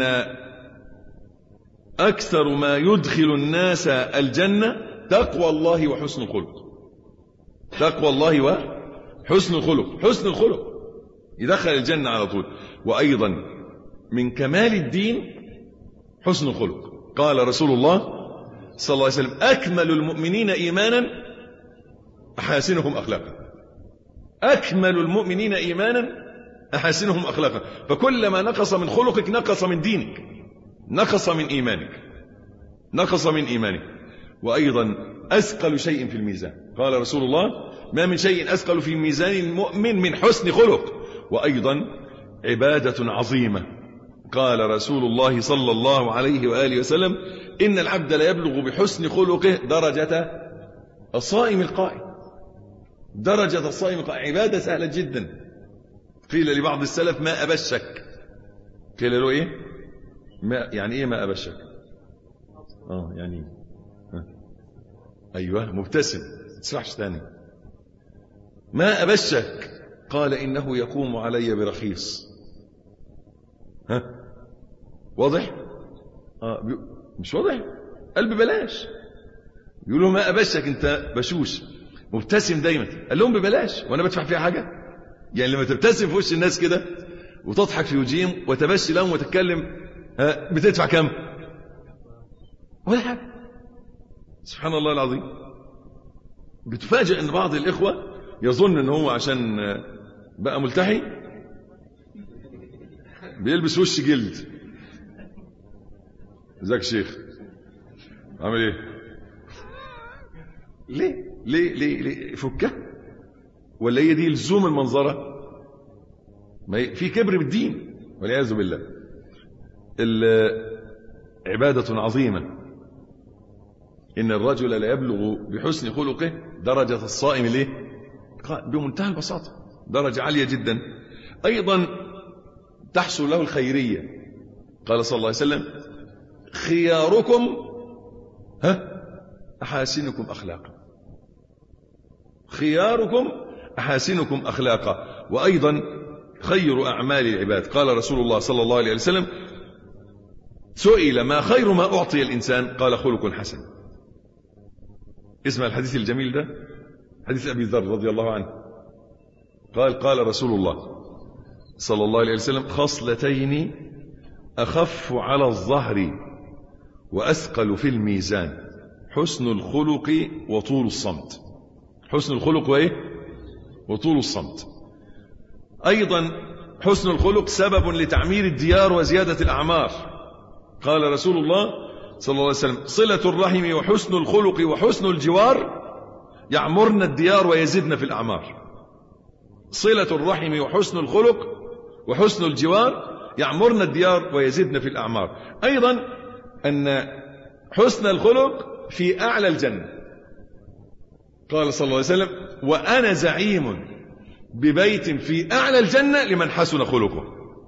أكثر ما يدخل الناس الجنة تقوى الله وحسن الخلق تقوى الله وحسن الخلق حسن الخلق يدخل الجنة على طول وأيضا من كمال الدين حسن الخلق قال رسول الله صلى الله عليه وسلم أكمل المؤمنين إيمانا أحاسنهم أخلاقا أكمل المؤمنين إيمانا أحاسنهم أخلاقا فكلما نقص من خلقك نقص من دينك نقص من إيمانك نقص من إيمانك وأيضا أثقل شيء في الميزان قال رسول الله ما من شيء أثقل في ميزان المؤمن من حسن خلق وأيضا عبادة عظيمة قال رسول الله صلى الله عليه وآله وسلم إن العبد لا يبلغ بحسن خلقه درجة الصائم القائم درجة الصائم القائم عبادة سهلة جدا قيل لبعض السلف ما أبى الشك قيل له إيه ما يعني إيه ما أبى الشك آه يعني ها. أيوة مبتسم تسرحش تاني ما أبى الشك قال إنه يقوم علي برخيص ها واضح آه بي... مش واضح قلب بلاش يقولوا ما أبشك أنت بشوش مبتسم دايما قال لهم ببلاش وأنا بدفع فيها حاجة يعني لما تبتسم في وش الناس كده وتضحك في وجيهم وتبشي لهم وتتكلم ها بتدفع كم ولا حاجة سبحان الله العظيم بتفاجئ ان بعض الاخوه يظن ان هو عشان بقى ملتحي بيلبس وش جلد ازيك يا شيخ عامل ايه ليه ليه ليه ليه فكها ولا هي دي لزوم المنظره ما في كبر بالدين والعياذ بالله عباده عظيمه ان الرجل لا يبلغ بحسن خلقه درجه الصائم ليه بمنتهى البساطه درجه عاليه جدا ايضا تحصل له الخيريه قال صلى الله عليه وسلم خياركم ها احاسنكم اخلاقا خياركم احاسنكم اخلاقا وايضا خير اعمال العباد قال رسول الله صلى الله عليه وسلم سئل ما خير ما اعطي الانسان قال خلق حسن اسمع الحديث الجميل ده حديث أبي ذر رضي الله عنه قال قال رسول الله صلى الله عليه وسلم خصلتين أخف على الظهر وأثقل في الميزان حسن الخلق وطول الصمت حسن الخلق وإيه وطول الصمت أيضا حسن الخلق سبب لتعمير الديار وزيادة الأعمار قال رسول الله صلى الله عليه وسلم صلة الرحم وحسن الخلق وحسن الجوار يعمرن الديار ويزدن في الأعمار صلة الرحم وحسن الخلق وحسن الجوار يعمرن الديار ويزدن في الأعمار أيضا أن حسن الخلق في أعلى الجنة قال صلى الله عليه وسلم وأنا زعيم ببيت في أعلى الجنة لمن حسن خلقه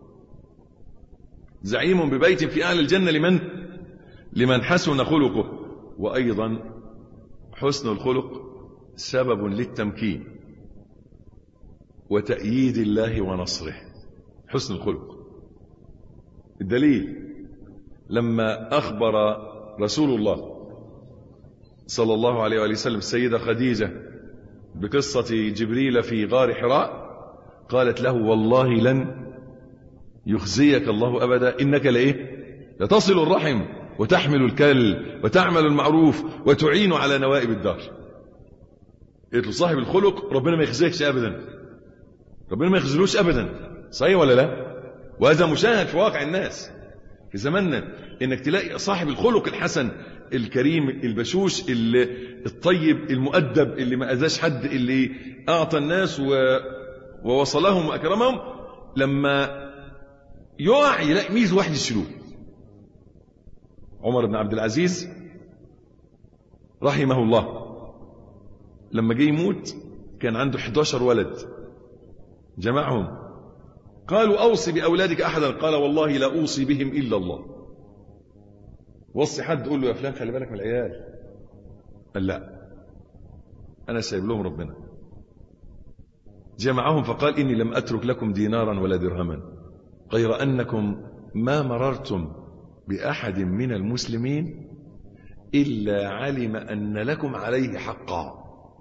زعيم ببيت في أعلى الجنة لمن لمن حسن خلقه وأيضا حسن الخلق سبب للتمكين وتأييد الله ونصره حسن الخلق الدليل لما أخبر رسول الله صلى الله عليه وآله وسلم السيدة خديجة بقصة جبريل في غار حراء قالت له والله لن يخزيك الله أبدا إنك لإيه لتصل الرحم وتحمل الكل وتعمل المعروف وتعين على نوائب الدار قلت له صاحب الخلق ربنا ما يخزيكش أبدا ربنا ما يخزلوش أبدا صحيح ولا لا وهذا مشاهد في واقع الناس في زماننا انك تلاقي صاحب الخلق الحسن الكريم البشوش الطيب المؤدب اللي ما اذاش حد اللي اعطى الناس و... ووصلهم واكرمهم لما يقع يلاقي ميز واحد يشيلوه عمر بن عبد العزيز رحمه الله لما جه يموت كان عنده 11 ولد جمعهم قالوا أوصي بأولادك أحدا قال والله لا أوصي بهم إلا الله وصي حد قول له يا فلان خلي بالك من العيال قال لا أنا سايب لهم ربنا جمعهم فقال إني لم أترك لكم دينارا ولا درهما غير أنكم ما مررتم بأحد من المسلمين إلا علم أن لكم عليه حقا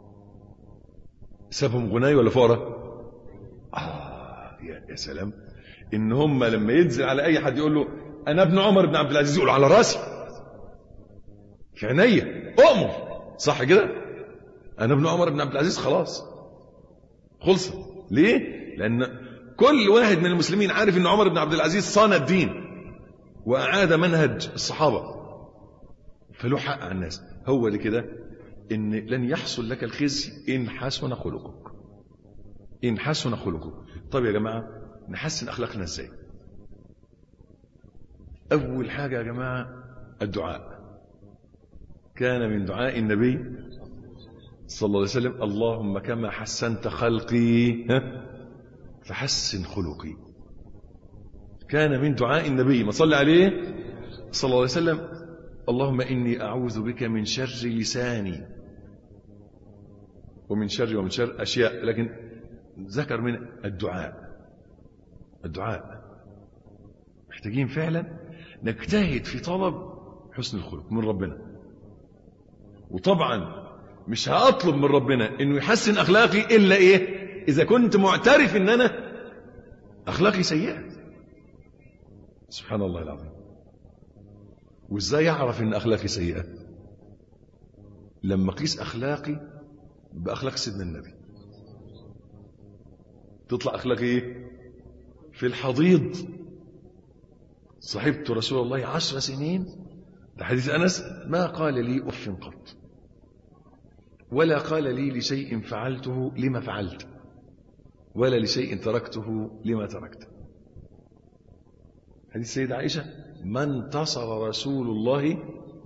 سابهم غناي ولا فقراء آه يا سلام إن هم لما ينزل على أي حد يقول له أنا ابن عمر بن عبد العزيز يقول على راسي في عينيا أؤمر صح كده أنا ابن عمر بن عبد العزيز خلاص خلص ليه لأن كل واحد من المسلمين عارف أن عمر بن عبد العزيز صان الدين وأعاد منهج الصحابة فله حق على الناس هو لكده إن لن يحصل لك الخزي إن حسن خلقك إن حسن خلقك طب يا جماعة نحسن أخلاقنا إزاي أول حاجة يا جماعة الدعاء كان من دعاء النبي صلى الله عليه وسلم اللهم كما حسنت خلقي فحسن خلقي كان من دعاء النبي ما صلى عليه صلى الله عليه وسلم اللهم إني أعوذ بك من شر لساني ومن شر ومن شر أشياء لكن ذكر من الدعاء الدعاء محتاجين فعلا نجتهد في طلب حسن الخلق من ربنا وطبعا مش هأطلب من ربنا انه يحسن اخلاقي الا ايه اذا كنت معترف ان انا اخلاقي سيئة سبحان الله العظيم وازاي اعرف ان اخلاقي سيئة لما اقيس اخلاقي باخلاق سيدنا النبي تطلع اخلاقي ايه في الحضيض صحبت رسول الله عشر سنين ده حديث أنس ما قال لي أف قط ولا قال لي لشيء فعلته لما فعلت ولا لشيء تركته لما تركت حديث السيدة عائشة ما انتصر رسول الله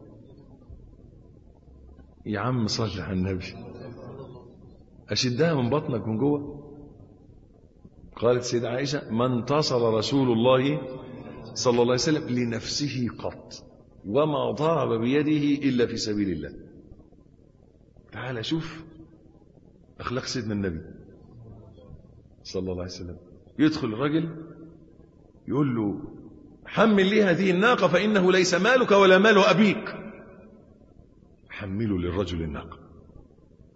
يا عم صل على النبي أشدها من بطنك من جوه قالت السيدة عائشة ما انتصر رسول الله صلى الله عليه وسلم لنفسه قط وما ضرب بيده إلا في سبيل الله تعال شوف أخلاق سيدنا النبي صلى الله عليه وسلم يدخل الرجل يقول له حمل لي هذه الناقة فإنه ليس مالك ولا مال أبيك حملوا للرجل الناقة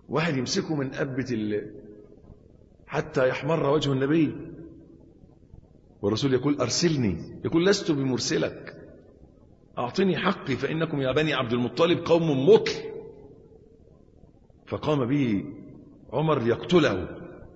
واحد يمسكه من أبة ال... حتى يحمر وجه النبي والرسول يقول أرسلني يقول لست بمرسلك أعطني حقي فإنكم يا بني عبد المطلب قوم مطل فقام به عمر يقتله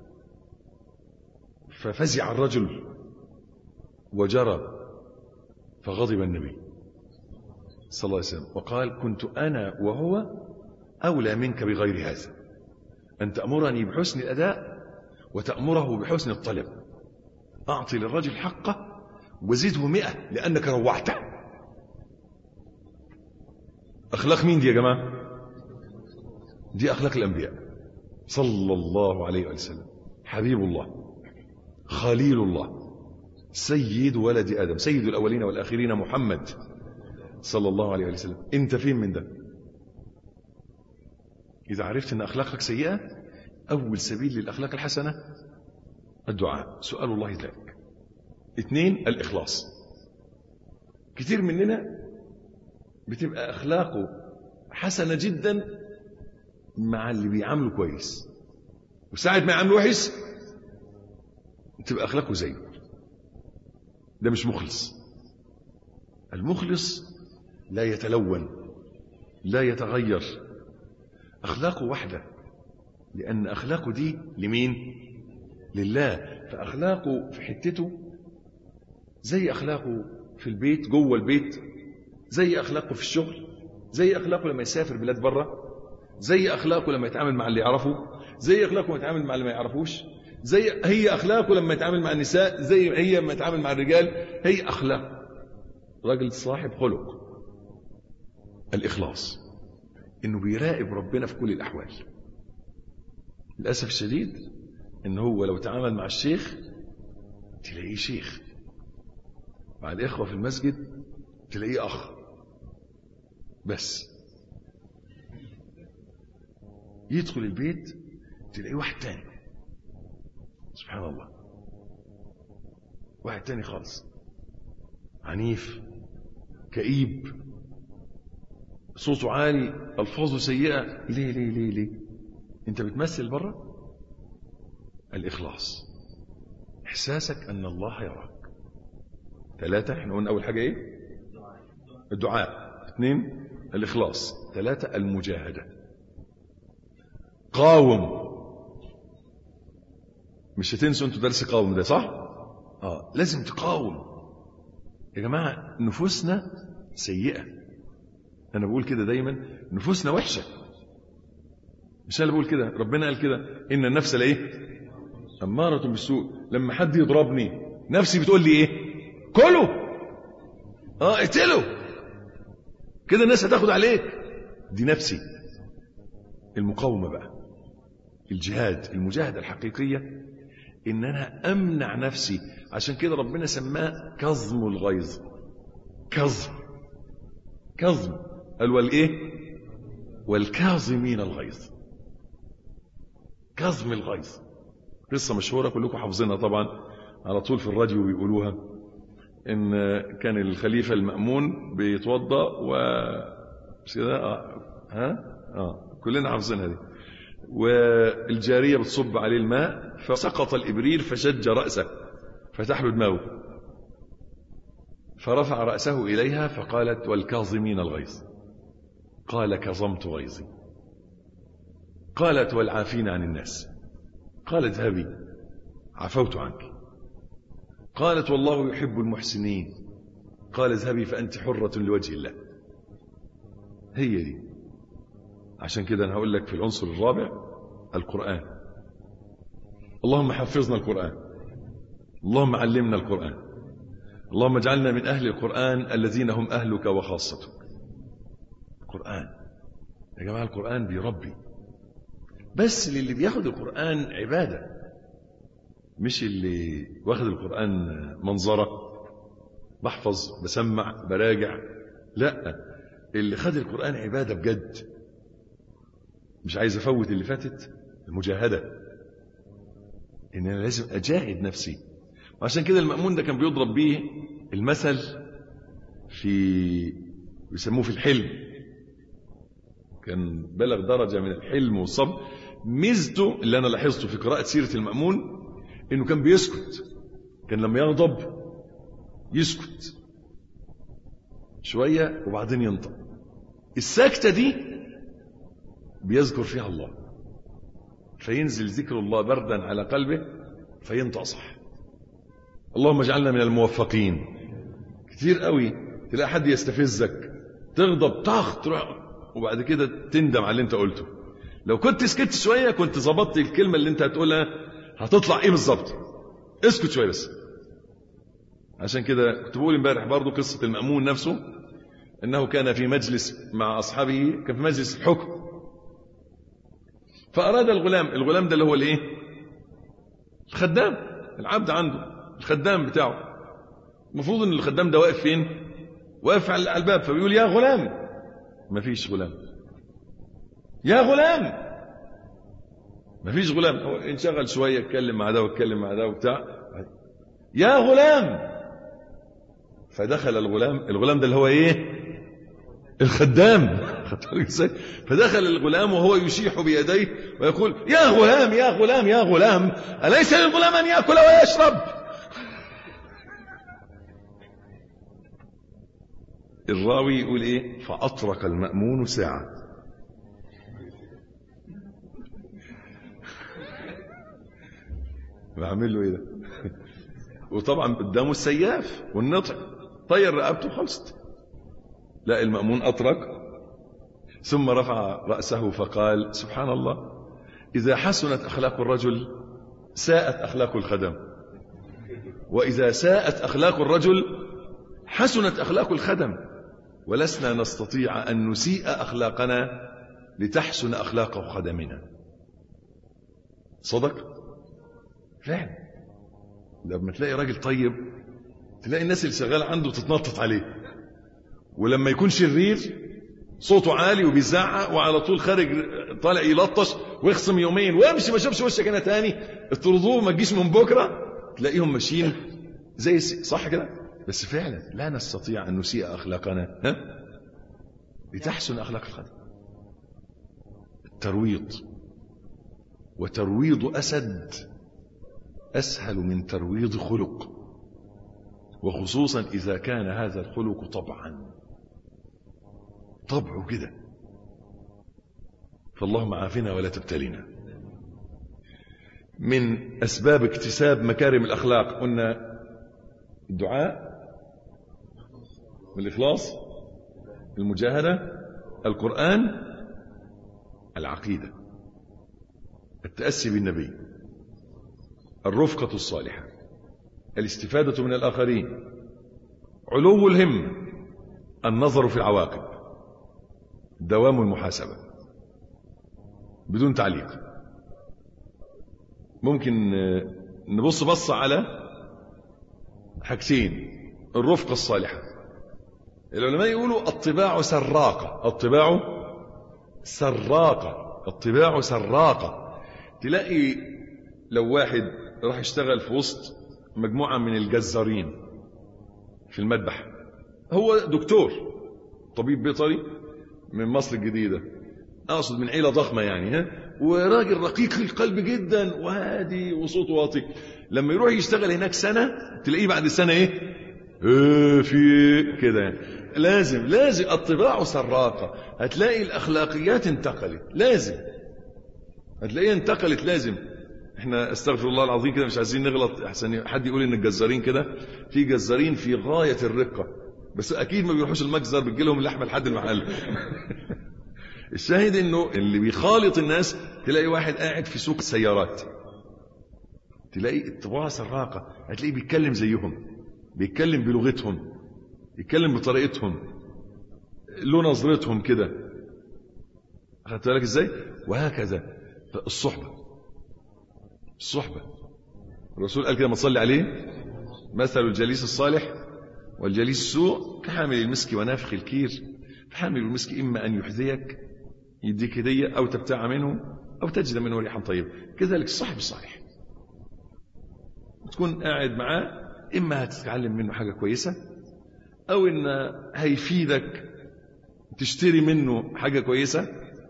ففزع الرجل وجرى فغضب النبي صلى الله عليه وسلم وقال كنت أنا وهو أولى منك بغير هذا أن تأمرني بحسن الأداء وتأمره بحسن الطلب أعطي للرجل حقه وزده مئة لأنك روعته أخلاق مين دي يا جماعة دي أخلاق الأنبياء صلى الله عليه وسلم حبيب الله خليل الله سيد ولد آدم سيد الأولين والآخرين محمد صلى الله عليه وسلم أنت فين من ده إذا عرفت أن أخلاقك سيئة أول سبيل للأخلاق الحسنة الدعاء سؤال الله ذلك اثنين الإخلاص كتير مننا بتبقى أخلاقه حسنة جدا مع اللي بيعامله كويس وساعة ما يعامله وحش تبقى أخلاقه زيه ده مش مخلص المخلص لا يتلون لا يتغير أخلاقه واحدة لأن أخلاقه دي لمين لله فأخلاقه في حتته زي أخلاقه في البيت جوه البيت زي أخلاقه في الشغل زي أخلاقه لما يسافر بلاد بره زي أخلاقه لما يتعامل مع اللي يعرفه زي أخلاقه لما يتعامل مع اللي ما يعرفوش زي هي أخلاقه لما يتعامل مع النساء زي هي لما يتعامل مع الرجال هي أخلاق راجل صاحب خلق الإخلاص إنه بيراقب ربنا في كل الأحوال للأسف الشديد إن هو لو تعامل مع الشيخ تلاقيه شيخ مع الإخوة في المسجد تلاقيه أخ بس يدخل البيت تلاقيه واحد تاني سبحان الله واحد تاني خالص عنيف كئيب صوته عالي ألفاظه سيئة ليه ليه ليه ليه انت بتمثل بره الإخلاص إحساسك أن الله يراك ثلاثة احنا قلنا أول حاجة إيه الدعاء اثنين الإخلاص ثلاثة المجاهدة قاوم مش هتنسوا انتوا درس قاوم ده صح اه لازم تقاوم يا جماعة نفوسنا سيئة انا بقول كده دايما نفوسنا وحشة مش انا بقول كده ربنا قال كده ان النفس لايه امارة بالسوء لما حد يضربني نفسي بتقول لي ايه كله اه اقتله كده الناس هتاخد عليك دي نفسي المقاومة بقى الجهاد المجاهدة الحقيقية ان انا امنع نفسي عشان كده ربنا سماه كظم الغيظ كظم كظم قال والايه والكاظمين الغيظ كظم الغيظ قصة مشهورة كلكم حافظينها طبعا على طول في الراديو بيقولوها ان كان الخليفة المأمون بيتوضأ و مش كده آه. ها اه كلنا حافظينها دي والجارية بتصب عليه الماء فسقط الإبرير فشج رأسه فتح له دماغه فرفع رأسه إليها فقالت والكاظمين الغيظ قال كظمت غيظي قالت والعافين عن الناس قال اذهبي عفوت عنك قالت والله يحب المحسنين قال اذهبي فأنت حرة لوجه الله هي دي عشان كده أنا هقول لك في العنصر الرابع القرآن اللهم حفظنا القرآن اللهم علمنا القرآن اللهم اجعلنا من أهل القرآن الذين هم أهلك وخاصتك القرآن يا جماعة القرآن بيربي بس للي بياخد القرآن عبادة مش اللي واخد القرآن منظرة بحفظ بسمع براجع لا اللي خد القرآن عبادة بجد مش عايز افوت اللي فاتت المجاهدة ان انا لازم اجاهد نفسي وعشان كده المأمون ده كان بيضرب بيه المثل في بيسموه في الحلم كان بلغ درجة من الحلم والصبر ميزته اللي أنا لاحظته في قراءة سيرة المأمون إنه كان بيسكت كان لما يغضب يسكت شوية وبعدين ينطق السكتة دي بيذكر فيها الله فينزل ذكر الله بردا على قلبه فينطق صح اللهم اجعلنا من الموفقين كتير قوي تلاقي حد يستفزك تغضب طخ تروح وبعد كده تندم على اللي انت قلته لو كنت سكت شويه كنت ظبطت الكلمه اللي انت هتقولها هتطلع ايه بالظبط اسكت شويه بس عشان كده كنت بقول امبارح برضو قصه المامون نفسه انه كان في مجلس مع اصحابه كان في مجلس الحكم فاراد الغلام الغلام ده اللي هو الايه الخدام العبد عنده الخدام بتاعه المفروض ان الخدام ده واقف فين واقف على الباب فبيقول يا غلام ما فيش غلام يا غلام ما فيش غلام هو انشغل شويه اتكلم مع ده واتكلم مع ده وبتاع يا غلام فدخل الغلام الغلام ده اللي هو ايه الخدام فدخل الغلام وهو يشيح بيديه ويقول يا غلام يا غلام يا غلام أليس للغلام أن يأكل ويشرب الراوي يقول ايه فأطرق المأمون ساعة بعمل له ايه ده وطبعا قدامه السياف والنطع طير رقبته خلصت لا المأمون أطرق ثم رفع رأسه فقال سبحان الله إذا حسنت أخلاق الرجل ساءت أخلاق الخدم وإذا ساءت أخلاق الرجل حسنت أخلاق الخدم ولسنا نستطيع أن نسيء أخلاقنا لتحسن أخلاق خدمنا صدق فعلا لما تلاقي راجل طيب تلاقي الناس اللي شغال عنده تتنطط عليه ولما يكون شرير صوته عالي وبيزعق وعلى طول خارج طالع يلطش ويخصم يومين وامشي ما اشوفش وشك انا تاني اطردوه ما تجيش من بكره تلاقيهم ماشيين زي صح كده بس فعلا لا نستطيع ان نسيء اخلاقنا ها لتحسن اخلاق الخدم الترويض وترويض اسد اسهل من ترويض خلق وخصوصا اذا كان هذا الخلق طبعا طبعه كده فاللهم عافنا ولا تبتلينا من أسباب اكتساب مكارم الأخلاق قلنا الدعاء والإخلاص المجاهدة القرآن العقيدة التأسي بالنبي الرفقة الصالحة الاستفادة من الآخرين علو الهم النظر في العواقب دوام المحاسبة بدون تعليق ممكن نبص بص على حاجتين الرفقة الصالحة العلماء يقولوا الطباع سراقة الطباع سراقة الطباع سراقة تلاقي لو واحد راح يشتغل في وسط مجموعة من الجزارين في المذبح هو دكتور طبيب بيطري من مصر الجديدة أقصد من عيلة ضخمة يعني ها وراجل رقيق القلب جدا وهادي وصوته واطي لما يروح يشتغل هناك سنة تلاقيه بعد سنة ايه ايه في كده يعني. لازم لازم الطباع سراقة هتلاقي الأخلاقيات انتقلت لازم هتلاقيها انتقلت لازم احنا استغفر الله العظيم كده مش عايزين نغلط احسن حد يقول ان الجزارين كده في جزارين في غاية الرقة بس اكيد ما بيروحوش المجزر بتجي لهم اللحمه لحد المحل الشاهد انه اللي بيخالط الناس تلاقي واحد قاعد في سوق سيارات تلاقي الطباع سراقه هتلاقيه بيتكلم زيهم بيتكلم بلغتهم يتكلم بطريقتهم له نظرتهم كده خدت بالك ازاي وهكذا الصحبه الصحبه الرسول قال كده ما تصلي عليه مثل الجليس الصالح والجليس السوء كحامل المسك ونافخ الكير فحامل المسك إما أن يحذيك يديك هدية أو تبتاع منه أو تجد منه ريحا طيبة كذلك الصاحب الصالح تكون قاعد معاه إما هتتعلم منه حاجة كويسة أو إن هيفيدك تشتري منه حاجة كويسة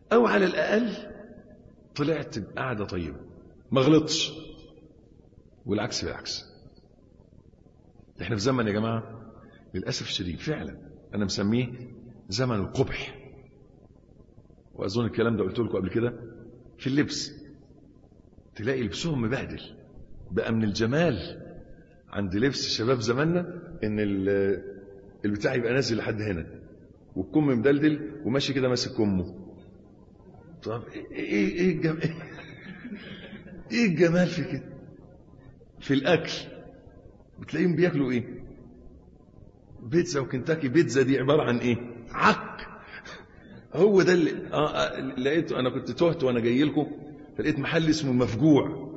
او على الاقل طلعت بقعده طيبه ما غلطش والعكس بالعكس احنا في زمن يا جماعه للاسف الشديد فعلا انا مسميه زمن القبح واظن الكلام ده قلت لكم قبل كده في اللبس تلاقي لبسهم مبهدل بقى من الجمال عند لبس شباب زماننا ان البتاع يبقى نازل لحد هنا والكم مدلدل وماشي كده ماسك كمه طب ايه ايه الجمال ايه الجمال في كده في الاكل بتلاقيهم بياكلوا ايه بيتزا وكنتاكي بيتزا دي عباره عن ايه عك هو ده اللي آه لقيته انا كنت تهت وانا جاي لكم فلقيت محل اسمه مفجوع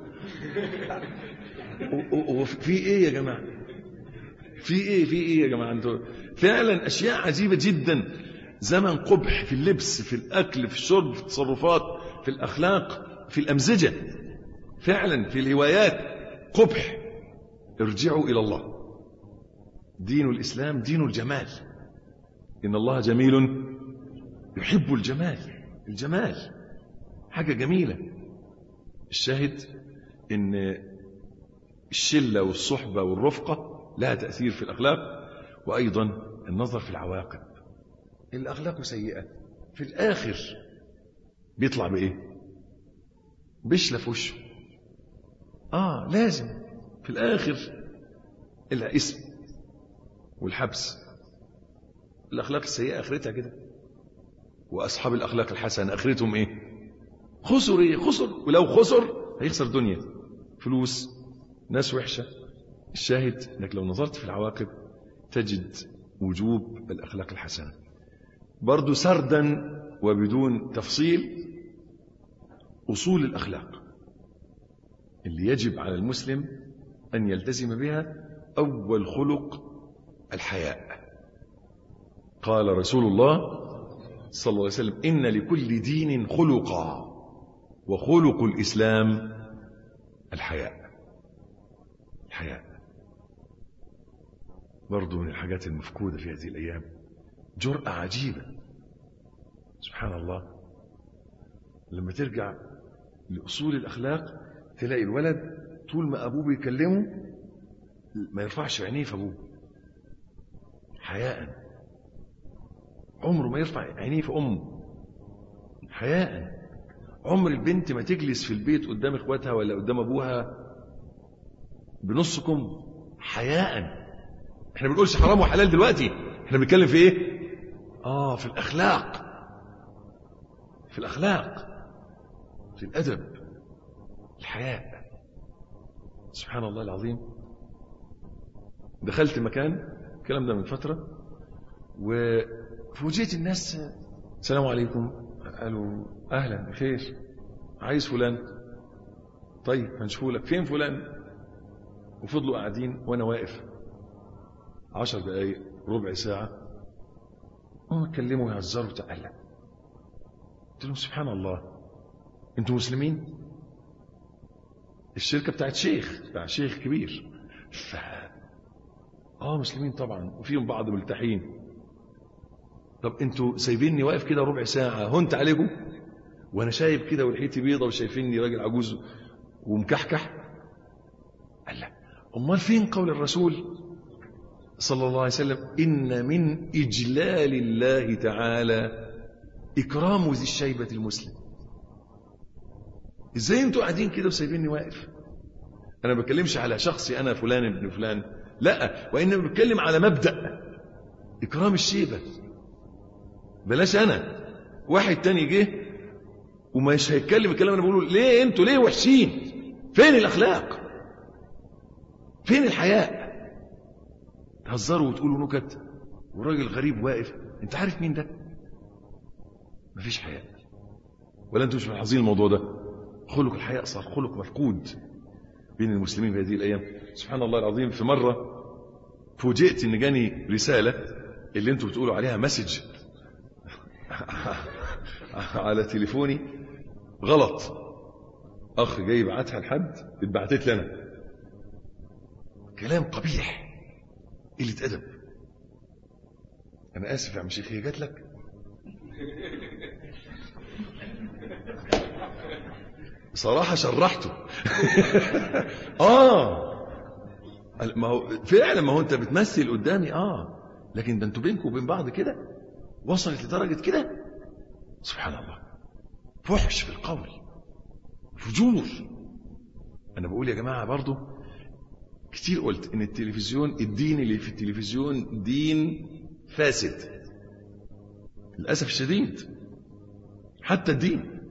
وفي ايه يا جماعه في ايه في ايه يا جماعه انتوا فعلا اشياء عجيبه جدا زمن قبح في اللبس في الاكل في الشرب في التصرفات في الاخلاق في الامزجه فعلا في الهوايات قبح ارجعوا الى الله دين الاسلام دين الجمال ان الله جميل يحب الجمال الجمال حاجه جميله الشاهد ان الشله والصحبه والرفقه لها تاثير في الاخلاق وايضا النظر في العواقب الاخلاق سيئه في الاخر بيطلع بايه بيشلف وشه اه لازم في الاخر الاسم والحبس الاخلاق السيئه اخرتها كده واصحاب الاخلاق الحسنه اخرتهم ايه خسر ايه خسر ولو خسر هيخسر دنيا فلوس ناس وحشه الشاهد انك لو نظرت في العواقب تجد وجوب الاخلاق الحسنه برضو سردا وبدون تفصيل اصول الاخلاق اللي يجب على المسلم ان يلتزم بها اول خلق الحياء قال رسول الله صلى الله عليه وسلم ان لكل دين خلقا وخلق الاسلام الحياء الحياء برضو من الحاجات المفقودة في هذه الأيام جرأة عجيبة سبحان الله لما ترجع لأصول الأخلاق تلاقي الولد طول ما أبوه بيكلمه ما يرفعش عينيه في أبوه حياء عمره ما يرفع عينيه في أمه حياء عمر البنت ما تجلس في البيت قدام اخواتها ولا قدام ابوها بنصكم حياء احنا ما بنقولش حرام وحلال دلوقتي احنا بنتكلم في ايه اه في الاخلاق في الاخلاق في الادب الحياء سبحان الله العظيم دخلت مكان الكلام ده من فتره وفوجئت الناس السلام عليكم قالوا اهلا بخير عايز فلان طيب هنشوفه لك فين فلان وفضلوا قاعدين وانا واقف عشر دقايق ربع ساعة هم اتكلموا يهزروا تعالى قلت لهم سبحان الله انتوا مسلمين الشركة بتاعت شيخ بتاع شيخ كبير ف اه مسلمين طبعا وفيهم بعض ملتحين طب انتوا سايبيني واقف كده ربع ساعة هنت عليكم وانا شايب كده ولحيتي بيضة وشايفيني راجل عجوز ومكحكح قال لا امال فين قول الرسول صلى الله عليه وسلم ان من اجلال الله تعالى اكرام ذي الشيبة المسلم ازاي انتوا قاعدين كده وسايبيني واقف انا ما بتكلمش على شخصي انا فلان ابن فلان لا وانما بتكلم على مبدا اكرام الشيبه بلاش انا واحد تاني جه ومش هيتكلم الكلام اللي بقوله ليه انتوا ليه وحشين فين الاخلاق فين الحياء تهزروا وتقولوا نكت وراجل غريب واقف انت عارف مين ده مفيش حياء ولا انتوا مش ملاحظين الموضوع ده خلق الحياء صار خلق مفقود بين المسلمين في هذه الايام سبحان الله العظيم في مره فوجئت ان جاني رساله اللي انتوا بتقولوا عليها مسج على تليفوني غلط اخ جاي يبعتها لحد اتبعتت لي انا كلام قبيح قله ادب انا اسف يا عم شيخ هي جات لك صراحة شرحته اه ما هو فعلا ما هو انت بتمثل قدامي اه لكن ده انتوا بينكم وبين بعض كده وصلت لدرجة كده سبحان الله فحش في القول فجور انا بقول يا جماعة برضو كتير قلت ان التلفزيون الدين اللي في التلفزيون دين فاسد للأسف الشديد حتى الدين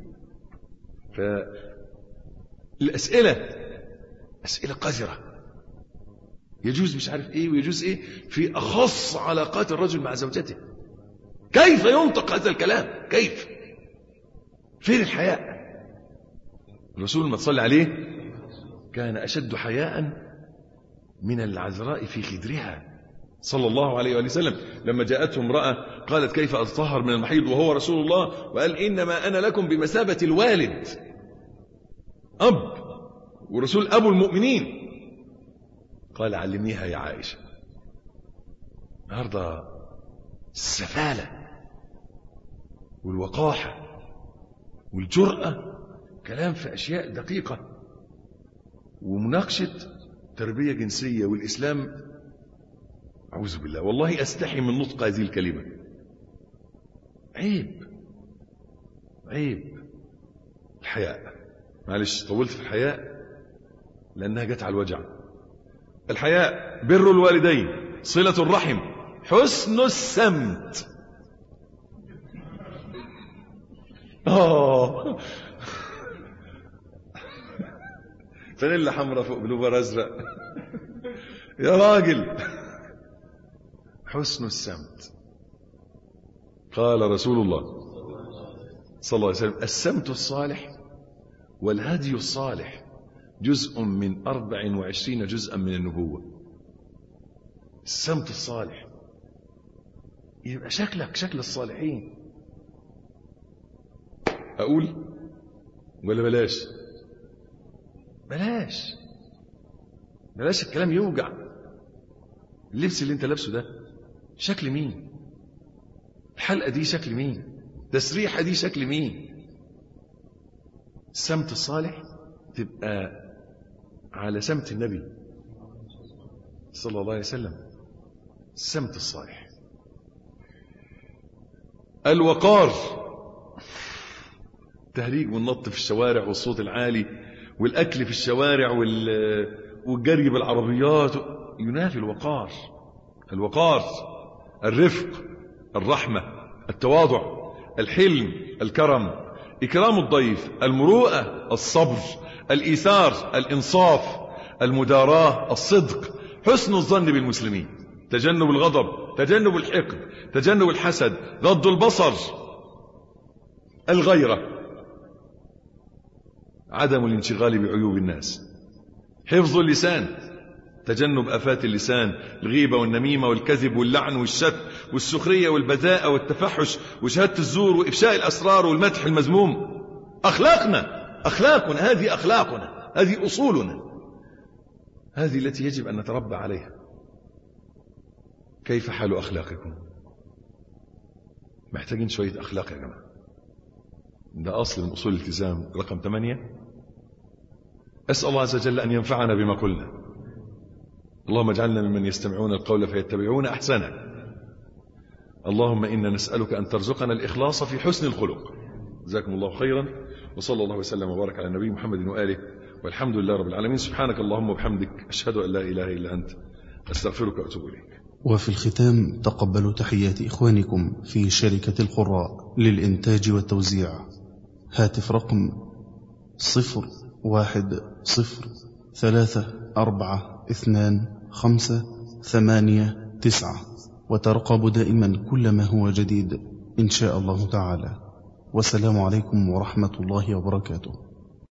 فالأسئلة أسئلة قذرة يجوز مش عارف ايه ويجوز ايه في أخص علاقات الرجل مع زوجته كيف ينطق هذا الكلام كيف فين الحياء الرسول ما تصلي عليه كان أشد حياء من العذراء في خدرها صلى الله عليه وآله وسلم لما جاءته امرأة قالت كيف أتطهر من المحيض وهو رسول الله وقال إنما أنا لكم بمثابة الوالد أب ورسول أبو المؤمنين قال علمنيها يا عائشة النهاردة السفالة والوقاحة والجرأة كلام في أشياء دقيقة ومناقشة تربية جنسية والإسلام أعوذ بالله والله أستحي من نطق هذه الكلمة عيب عيب الحياء معلش طولت في الحياء لأنها جت على الوجع الحياء بر الوالدين صلة الرحم حسن السمت آه فانيلا حمراء فوق بلوبر أزرق يا راجل حسن السمت قال رسول الله صلى الله عليه وسلم السمت الصالح والهدي الصالح جزء من أربع وعشرين جزءا من النبوة السمت الصالح يبقى شكلك شكل الصالحين أقول ولا بلاش بلاش بلاش الكلام يوجع اللبس اللي انت لابسه ده شكل مين الحلقة دي شكل مين تسريحة دي شكل مين السمت الصالح تبقى على سمت النبي صلى الله عليه وسلم السمت الصالح الوقار تهريج والنط في الشوارع والصوت العالي والأكل في الشوارع والجري بالعربيات ينافي الوقار الوقار الرفق الرحمة التواضع الحلم الكرم إكرام الضيف المروءة الصبر الإيثار الإنصاف المداراة الصدق حسن الظن بالمسلمين تجنب الغضب تجنب الحقد تجنب الحسد غض البصر الغيرة عدم الانشغال بعيوب الناس حفظ اللسان تجنب آفات اللسان الغيبة والنميمة والكذب واللعن والشت والسخرية والبذاءة والتفحش وشهادة الزور وإفشاء الأسرار والمدح المذموم أخلاقنا أخلاقنا هذه أخلاقنا هذه أصولنا هذه التي يجب أن نتربى عليها كيف حال أخلاقكم محتاجين شوية أخلاق يا جماعة ده أصل من أصول الالتزام رقم ثمانية أسأل الله عز وجل أن ينفعنا بما قلنا اللهم اجعلنا ممن يستمعون القول فيتبعون أحسنه اللهم إنا نسألك أن ترزقنا الإخلاص في حسن الخلق جزاكم الله خيرا وصلى الله وسلم وبارك على النبي محمد وآله والحمد لله رب العالمين سبحانك اللهم وبحمدك أشهد أن لا إله إلا أنت أستغفرك وأتوب إليك وفي الختام تقبلوا تحيات إخوانكم في شركة القراء للإنتاج والتوزيع هاتف رقم صفر واحد صفر ثلاثة أربعة اثنان خمسة ثمانية تسعة وترقب دائما كل ما هو جديد إن شاء الله تعالى والسلام عليكم ورحمة الله وبركاته